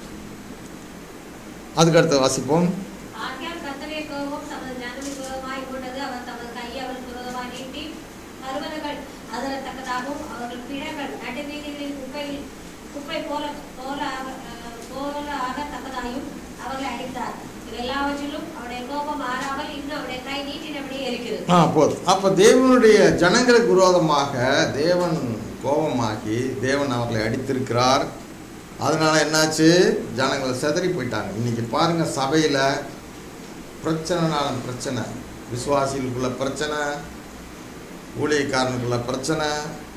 அதுக்கு அடுத்து வாசிப்போம் ஆகையால் கர்த்தருடைய கோபம் தமது ஜனங்களுக்கு விரோதமாய் கொண்டது அவர் தமது கையை அவருக்கு விரோதமாய் நீட்டி பருவதங்கள் அதற்கு தக்கதாக உண்டாகவும் அவர்கள் பிணங்கள் நடுவீதிகளில் குப்பையில் குப்பை போல போல ஆக- அஹ், போல ஆகத்தக்கதாயும் அவர்களை அடித்தார் இது எல்லாவற்றிலும் அவருடைய கோபம் மாறாமல் இன்னும் அவருடைய கை நீட்டினபடியே இருக்கிறது ஆ போதும் அப்போ தேவனுடைய ஜனங்களுக்கு விரோதமாக தேவன் கோபமாகி தேவன் அவர்களை அடித்திருக்கிறார் அதனால என்னாச்சு ஜனங்கள் சிதறி போயிட்டாங்க இன்னைக்கு பாருங்க சபையில் பிரச்சனைனால பிரச்சனை விசுவாசிகளுக்குள்ள பிரச்சனை ஊழியக்காரனுக்குள்ள பிரச்சனை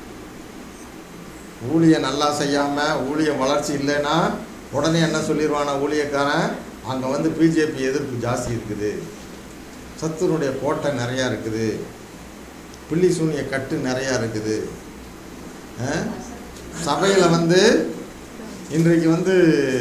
ஊழியம் நல்லா செய்யாமல் ஊழியம் வளர்ச்சி இல்லைன்னா உடனே என்ன சொல்லிடுவானா ஊழியக்காரன் அங்கே வந்து பிஜேபி எதிர்ப்பு ஜாஸ்தி இருக்குது சத்துருடைய கோட்டை நிறையா இருக்குது பில்லி சூனிய கட்டு நிறையா இருக்குது சபையில் வந்து இன்றைக்கு வந்து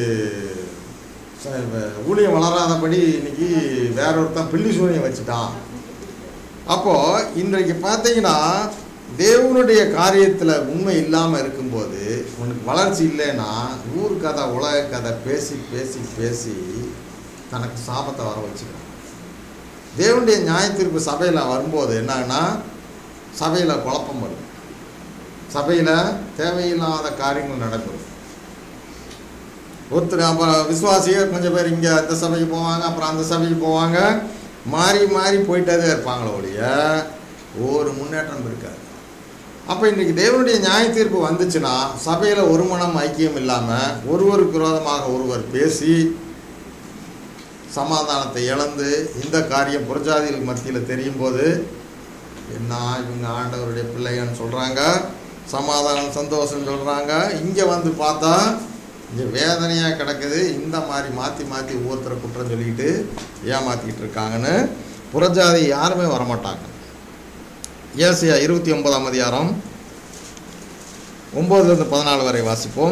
ச- வ- ஊழியம் வளராதபடி இன்னைக்கு வேற ஒருத்தன் பில்லி சூனியம் வச்சுட்டான் அப்போது இன்றைக்கு பார்த்தீங்கன்னா தேவனுடைய காரியத்தில் உண்மை இல்லாமல் இருக்கும்போது உனக்கு வளர்ச்சி இல்லைன்னா ஊர் கதை உலக கதை பேசி பேசி பேசி தனக்கு சாபத்தை வர வச்சுக்கிறான் தேவனுடைய நியாயத்தீர்ப்பு சபையில் வரும்போது என்னன்னா சபையில் குழப்பம் வரும் சபையில் தேவையில்லாத காரியங்கள் நடக்கும் ஒருத்தர் அப்போ விசுவாசிகள் கொஞ்சம் பேர் இங்கே அந்த சபைக்கு போவாங்க அப்புறம் அந்த சபைக்கு போவாங்க மாறி மாறி போயிட்டே தான் இருப்பாங்களே ஒழிய ஒரு முன்னேற்றம் இருக்காது அப்போ இன்றைக்கி தேவனுடைய நியாய தீர்ப்பு வந்துச்சுன்னா சபையில் ஒரு மனம் ஐக்கியம் இல்லாமல் ஒருவருக்கு விரோதமாக ஒருவர் பேசி சமாதானத்தை இழந்து இந்த காரியம் புறஜாதிகளுக்கு மத்தியில் தெரியும் போது என்ன இவங்க ஆண்டவருடைய பிள்ளைங்கன்னு சொல்கிறாங்க சமாதானம் சந்தோஷம் சொல்கிறாங்க இங்கே வந்து பார்த்தா இங்கே வேதனையாக கிடக்குது இந்த மாதிரி மாற்றி மாற்றி ஒவ்வொருத்தரை குற்றம் சொல்லிக்கிட்டு ஏமாற்றிக்கிட்டு இருக்காங்கன்னு புறஜாதி யாருமே வரமாட்டாங்க ஏசியா இருபத்தி ஒன்பதாம் அதிகாரம் ஒம்போதுலேருந்து பதினாலு வரை வாசிப்போம்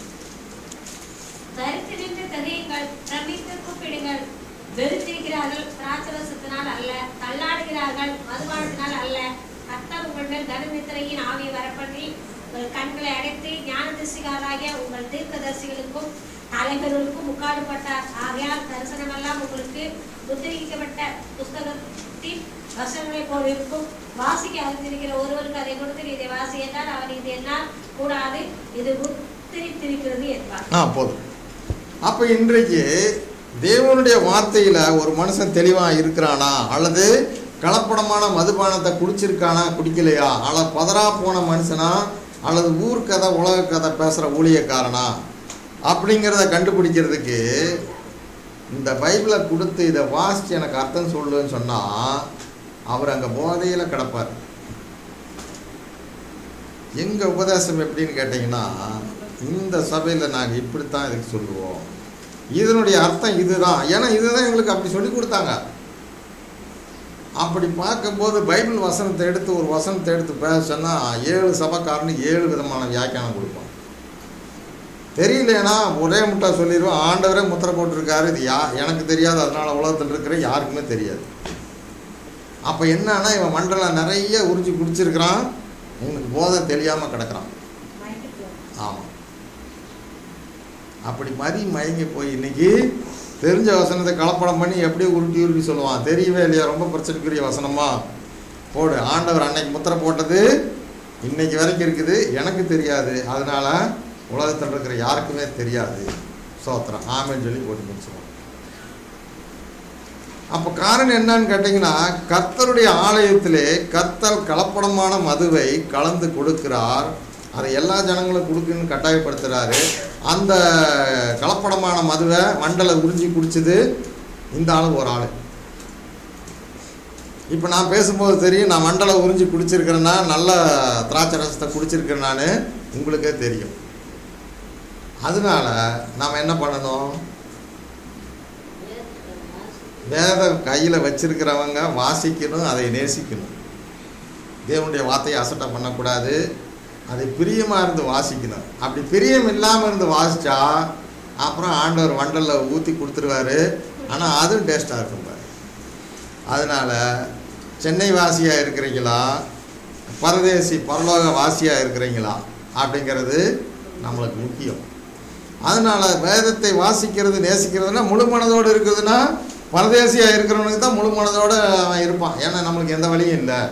தரித்து நின்று தெரியுங்கள் பிரமித்து கூப்பிடுங்கள் வெறுத்திருக்கிறார்கள் திராட்சரசத்தினால் அல்ல தள்ளாடுகிறார்கள் மதுபானத்தினால் அல்ல கர்த்தர் உங்கள் மேல் கனநித்திரையின் ஆவியை வரப்பண்ணி உங்கள் கண்களை அடைத்து ஞான திசிகாராகிய உங்கள் தீர்க்கதரிசிகளுக்கும் தலைவர்களுக்கும் முக்காடுபட்டார் ஆகையால் தரிசனமெல்லாம் உங்களுக்கு முத்திரிக்கப்பட்ட புஸ்தகத்தின் வசனங்களை போல் இருக்கும் வாசிக்க அறிந்திருக்கிற ஒருவருக்கு அதை கொடுத்து இதை வாசி என்றால் அவர் இது என்னால் கூடாது இது முத்திரித்திருக்கிறது என்பார் ஆ போதும் அப்போ இன்றைக்கு தேவனுடைய வார்த்தையில் ஒரு மனுஷன் தெளிவாக இருக்கிறானா அல்லது கலப்படமான மதுபானத்தை குடிச்சிருக்கானா குடிக்கலையா அல்லது பதறா போன மனுஷனா அல்லது ஊர் கதை உலக கதை பேசுகிற ஊழியக்காரனா அப்படிங்கிறத கண்டுபிடிக்கிறதுக்கு இந்த பைபிளை கொடுத்து இதை வாசித்து எனக்கு அர்த்தம் சொல்லுன்னு சொன்னால் அவர் அங்கே போதையில் கிடப்பார் எங்கள் உபதேசம் எப்படின்னு கேட்டிங்கன்னா இந்த சபையில் நாங்கள் இப்படித்தான் இதுக்கு சொல்லுவோம் இதனுடைய அர்த்தம் இதுதான் ஏன்னா இதுதான் எங்களுக்கு அப்படி சொல்லி கொடுத்தாங்க அப்படி பார்க்கும்போது பைபிள் வசனத்தை எடுத்து ஒரு வசனத்தை எடுத்து பேச சொன்னால் ஏழு சபைக்காரனுக்கு ஏழு விதமான வியாக்கியானம் கொடுப்போம் தெரியலனா ஒரே முட்டா சொல்லிடுவோம் ஆண்டவரே முத்திரை போட்டிருக்காரு இது யா எனக்கு தெரியாது அதனால உலகத்தில் இருக்கிற யாருக்குமே தெரியாது அப்போ என்னன்னா இவன் மண்டலம் நிறைய உறிஞ்சி குடிச்சிருக்கிறான் இவனுக்கு போதை தெரியாமல் கிடக்குறான் ஆமாம் அப்படி மதி மயங்கி போய் இன்னைக்கு தெரிஞ்ச வசனத்தை கலப்படம் பண்ணி எப்படி உருட்டி உருட்டி சொல்லுவான் தெரியவே இல்லையா ரொம்ப பிரச்சனைக்குரிய வசனமா போடு ஆண்டவர் அன்னைக்கு முத்திரை போட்டது இன்னைக்கு வரைக்கும் இருக்குது எனக்கு தெரியாது அதனால உலகத்தில் இருக்கிற யாருக்குமே தெரியாது சோத்திரம் ஆமைன்னு சொல்லி போட்டு முடிச்சிருவோம் அப்போ காரணம் என்னன்னு கேட்டிங்கன்னா கர்த்தருடைய ஆலயத்திலே கர்த்தர் கலப்படமான மதுவை கலந்து கொடுக்கிறார் அதை எல்லா ஜனங்களும் கொடுக்குன்னு கட்டாயப்படுத்துகிறாரு அந்த கலப்படமான மதுவை மண்டலை உறிஞ்சி குடிச்சது இந்த ஆள் ஒரு ஆள் இப்போ நான் பேசும்போது தெரியும் நான் மண்டலை உறிஞ்சி குடிச்சிருக்கிறேன்னா நல்ல திராட்சை ரசத்தை குடிச்சிருக்கேன் நான் உங்களுக்கே தெரியும் அதனால நாம் என்ன பண்ணணும் வேதம் கையில் வச்சிருக்கிறவங்க வாசிக்கணும் அதை நேசிக்கணும் தேவனுடைய வார்த்தையை அசட்டை பண்ணக்கூடாது அதை பிரியமாக இருந்து வாசிக்கணும் அப்படி பிரியம் இல்லாமல் இருந்து வாசித்தா அப்புறம் ஆண்டவர் வண்டலில் ஊற்றி கொடுத்துருவாரு ஆனால் அதுவும் டேஸ்ட்டாக இருக்கும் பாரு அதனால் சென்னை வாசியாக இருக்கிறீங்களா பரதேசி பரலோக வாசியாக இருக்கிறீங்களா அப்படிங்கிறது நம்மளுக்கு முக்கியம் அதனால் வேதத்தை வாசிக்கிறது நேசிக்கிறதுனா முழு மனதோடு இருக்குதுன்னா பரதேசியாக இருக்கிறவனுக்கு தான் முழு மனதோடு அவன் இருப்பான் ஏன்னா நம்மளுக்கு எந்த வழியும் இல்லை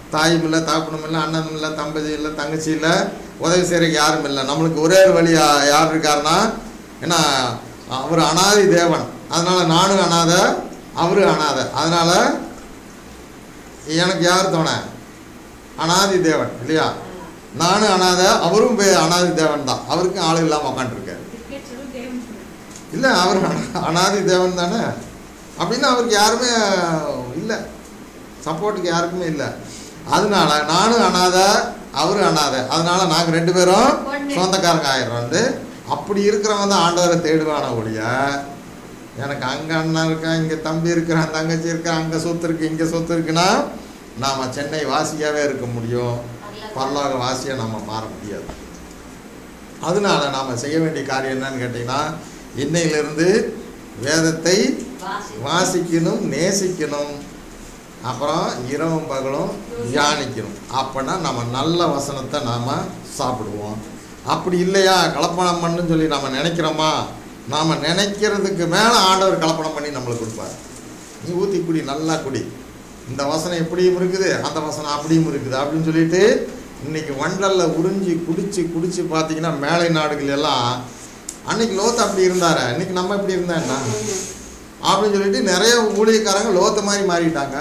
தாயும் இல்லை தாப்பனும் இல்லை அண்ணனும் இல்லை தம்பதி இல்லை தங்கச்சி இல்லை உதவி செய்கிறதுக்கு யாரும் இல்லை நம்மளுக்கு ஒரே ஒரு வழி யா- யார் இருக்காருன்னா ஏன்னா அவர் அனாதி தேவன் அதனால் நானும் அனாத அவரும் அனாதை அதனால் எனக்கு யார் துணை அனாதி தேவன் இல்லையா நானும் அனாதை அவரும் பே- அனாதி தேவன் தான் அவருக்கும் ஆள் இல்லாமல் உக்காந்துருக்காரு டிக்கெட் சொல்லி தேவன் சொல்லுங்க இல்லை அவர் அனா- அனாதி தேவன் தானே அப்படின்னா அவருக்கு யாருமே இல்லை சப்போர்ட்டுக்கு யாருக்குமே இல்லை அதனால நானும் அனாதை அவரும் அனாதை அதனால நாங்கள் ரெண்டு பேரும் ஒண்ணு. சொந்தக்காரங்க ஆயிடுறோம் வந்து அப்படி இருக்கிறவன் தான் ஆண்டவரை தேடுவான ஒழிய எனக்கு அங்கே அண்ணன் இருக்கான் இங்கே தம்பி இருக்கிறான் தங்கச்சி இருக்கான் அங்கே சொத்து இருக்கு இங்கே சொத்து இருக்குன்னா நாம் சென்னை வாசியாகவே இருக்க முடியும் பரலோக வாசியாக நம்ம மாற முடியாது அதனால நாம் செய்ய வேண்டிய காரியம் என்னன்னு கேட்டிங்கன்னா இன்னையிலிருந்து வேதத்தை வாசிக்கணும் நேசிக்கணும் அப்புறம் இரவும் பகலும் தியானிக்கணும் அப்போனா நம்ம நல்ல வசனத்தை நாம் சாப்பிடுவோம் அப்படி இல்லையா கலப்பணம் பண்ணுன்னு சொல்லி நம்ம நினைக்கிறோமா நாம் நினைக்கிறதுக்கு மேலே ஆண்டவர் கலப்பணம் பண்ணி நம்மளுக்கு கொடுப்பார் நீ ஊற்றி குடி நல்லா குடி இந்த வசனம் எப்படியும் இருக்குது அந்த வசனம் அப்படியும் இருக்குது அப்படின்னு சொல்லிட்டு இன்னைக்கு வண்டல்ல உறிஞ்சி குடிச்சு குடிச்சு பார்த்தீங்கன்னா மேலை நாடுகள் எல்லாம் அன்னைக்கு லோத்து அப்படி இருந்தாரு இன்னைக்கு நம்ம எப்படி இருந்தா என்ன அப்படின்னு சொல்லிட்டு நிறைய ஊழியக்காரங்க லோத்த மாதிரி மாறிட்டாங்க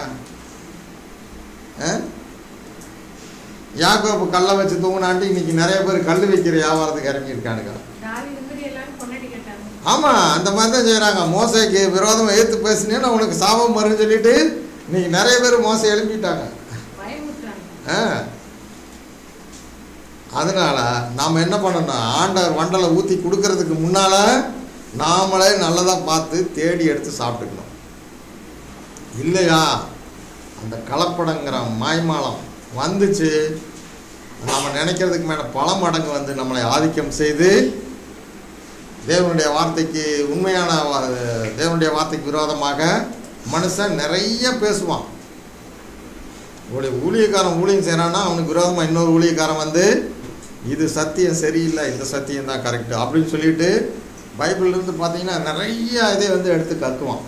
அஹ்? யாக்கோப்பு கல்லை வச்சு தூங்கினான்ட்டு இன்னைக்கு நிறைய பேர் கல் வைக்கிற வியாபாரத்துக்கு இறங்கி இருக்கானுங்க தாவி மாதிரி எல்லாரும் கொண்டாடி கேட்டாங்க ஆமாம் அந்த மாதிரி தான் செய்கிறாங்க மோசைக்கு விரோதமாக ஏற்று பேசினேன்னு உனக்கு சாபம் வரும்னு சொல்லிட்டு இன்னைக்கு நிறைய பேர் மோசை எழுப்பிட்டாங்க பயமுறுத்துறாங்க ஆ அதனால் நாம் என்ன பண்ணணும் ஆண்டவர் வண்டலை ஊற்றி கொடுக்கறதுக்கு முன்னால் நாமளே நல்லதாக பார்த்து தேடி எடுத்து சாப்பிட்டுக்கணும் இல்லையா அந்த கலப்படங்கிற மாய்மாலம் வந்துச்சு நாம் நினைக்கிறதுக்கு மேலே பல மடங்கு வந்து நம்மளை ஆதிக்கம் செய்து தேவனுடைய வார்த்தைக்கு உண்மையான வா- தேவனுடைய வார்த்தைக்கு விரோதமாக மனுஷன் நிறைய பேசுவான் ஒரு ஊழியக்காரன் ஊழியம் செய்கிறான்னா அவனுக்கு விரோதமாக இன்னொரு ஊழியக்காரன் வந்து இது சத்தியம் சரியில்லை இந்த சத்தியம் தான் கரெக்டு அப்படின்னு சொல்லிட்டு பைபிள்ல இருந்து பார்த்தீங்கன்னா நிறைய இதை வந்து எடுத்து கத்துவான்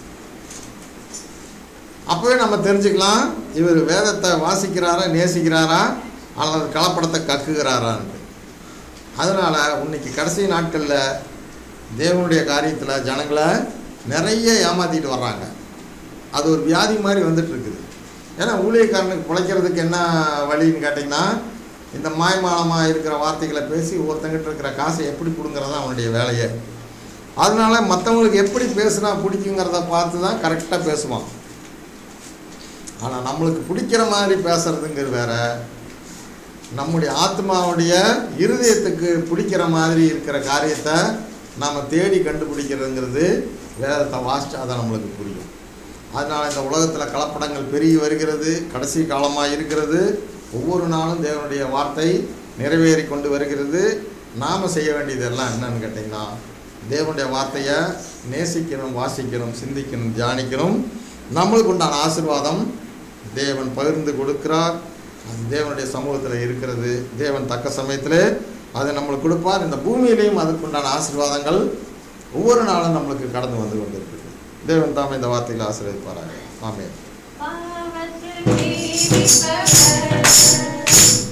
அப்போவே நம்ம தெரிஞ்சுக்கலாம் இவர் வேதத்தை வாசிக்கிறாரா நேசிக்கிறாரா அல்லது கலப்படத்தை கக்குகிறாரான்ட்டு அதனால் இன்னைக்கு கடைசி நாட்களில் தேவனுடைய காரியத்தில் ஜனங்களை நிறைய ஏமாற்றிட்டு வர்றாங்க அது ஒரு வியாதி மாதிரி வந்துட்டு இருக்குது ஏன்னா ஊழியக்காரனுக்கு பிழைக்கிறதுக்கு என்ன வழின்னு கேட்டிங்கன்னா இந்த மாய்மாலமாக இருக்கிற வார்த்தைகளை பேசி ஒருத்தங்கிட்ட இருக்கிற காசை எப்படி பிடுங்கிறது தான் அவனுடைய வேலையே அதனால மற்றவங்களுக்கு எப்படி பேசுனா பிடிக்குங்கிறத பார்த்து தான் கரெக்டாக பேசுவான் ஆனால் நம்மளுக்கு பிடிக்கிற மாதிரி பேசுறதுங்கிறது வேற நம்முடைய ஆத்மாவுடைய இருதயத்துக்கு பிடிக்கிற மாதிரி இருக்கிற காரியத்தை நாம் தேடி கண்டுபிடிக்கிறதுங்கிறது வேதத்தை வாசிச்சா தான் நம்மளுக்கு புரியும் அதனால் இந்த உலகத்தில் கலப்படங்கள் பெருகி வருகிறது கடைசி காலமாக இருக்கிறது ஒவ்வொரு நாளும் தேவனுடைய வார்த்தை நிறைவேறி கொண்டு வருகிறது நாம் செய்ய வேண்டியது எல்லாம் என்னன்னு கேட்டிங்கன்னா தேவனுடைய வார்த்தையை நேசிக்கணும் வாசிக்கணும் சிந்திக்கணும் தியானிக்கணும் நம்மளுக்கு உண்டான ஆசீர்வாதம் தேவன் பகிர்ந்து கொடுக்கிறார் அது தேவனுடைய சமூகத்தில் இருக்கிறது தேவன் தக்க சமயத்தில் அதை நம்மளுக்கு கொடுப்பார் இந்த பூமியிலையும் அதுக்குண்டான ஆசீர்வாதங்கள் ஒவ்வொரு நாளும் நம்மளுக்கு கடந்து வந்து கொண்டிருக்கிறது தேவன் தாமே இந்த வார்த்தைகளை ஆசீர்வதிப்பாராங்க ஆமென் பாவத்தில் நீதிப்பவர்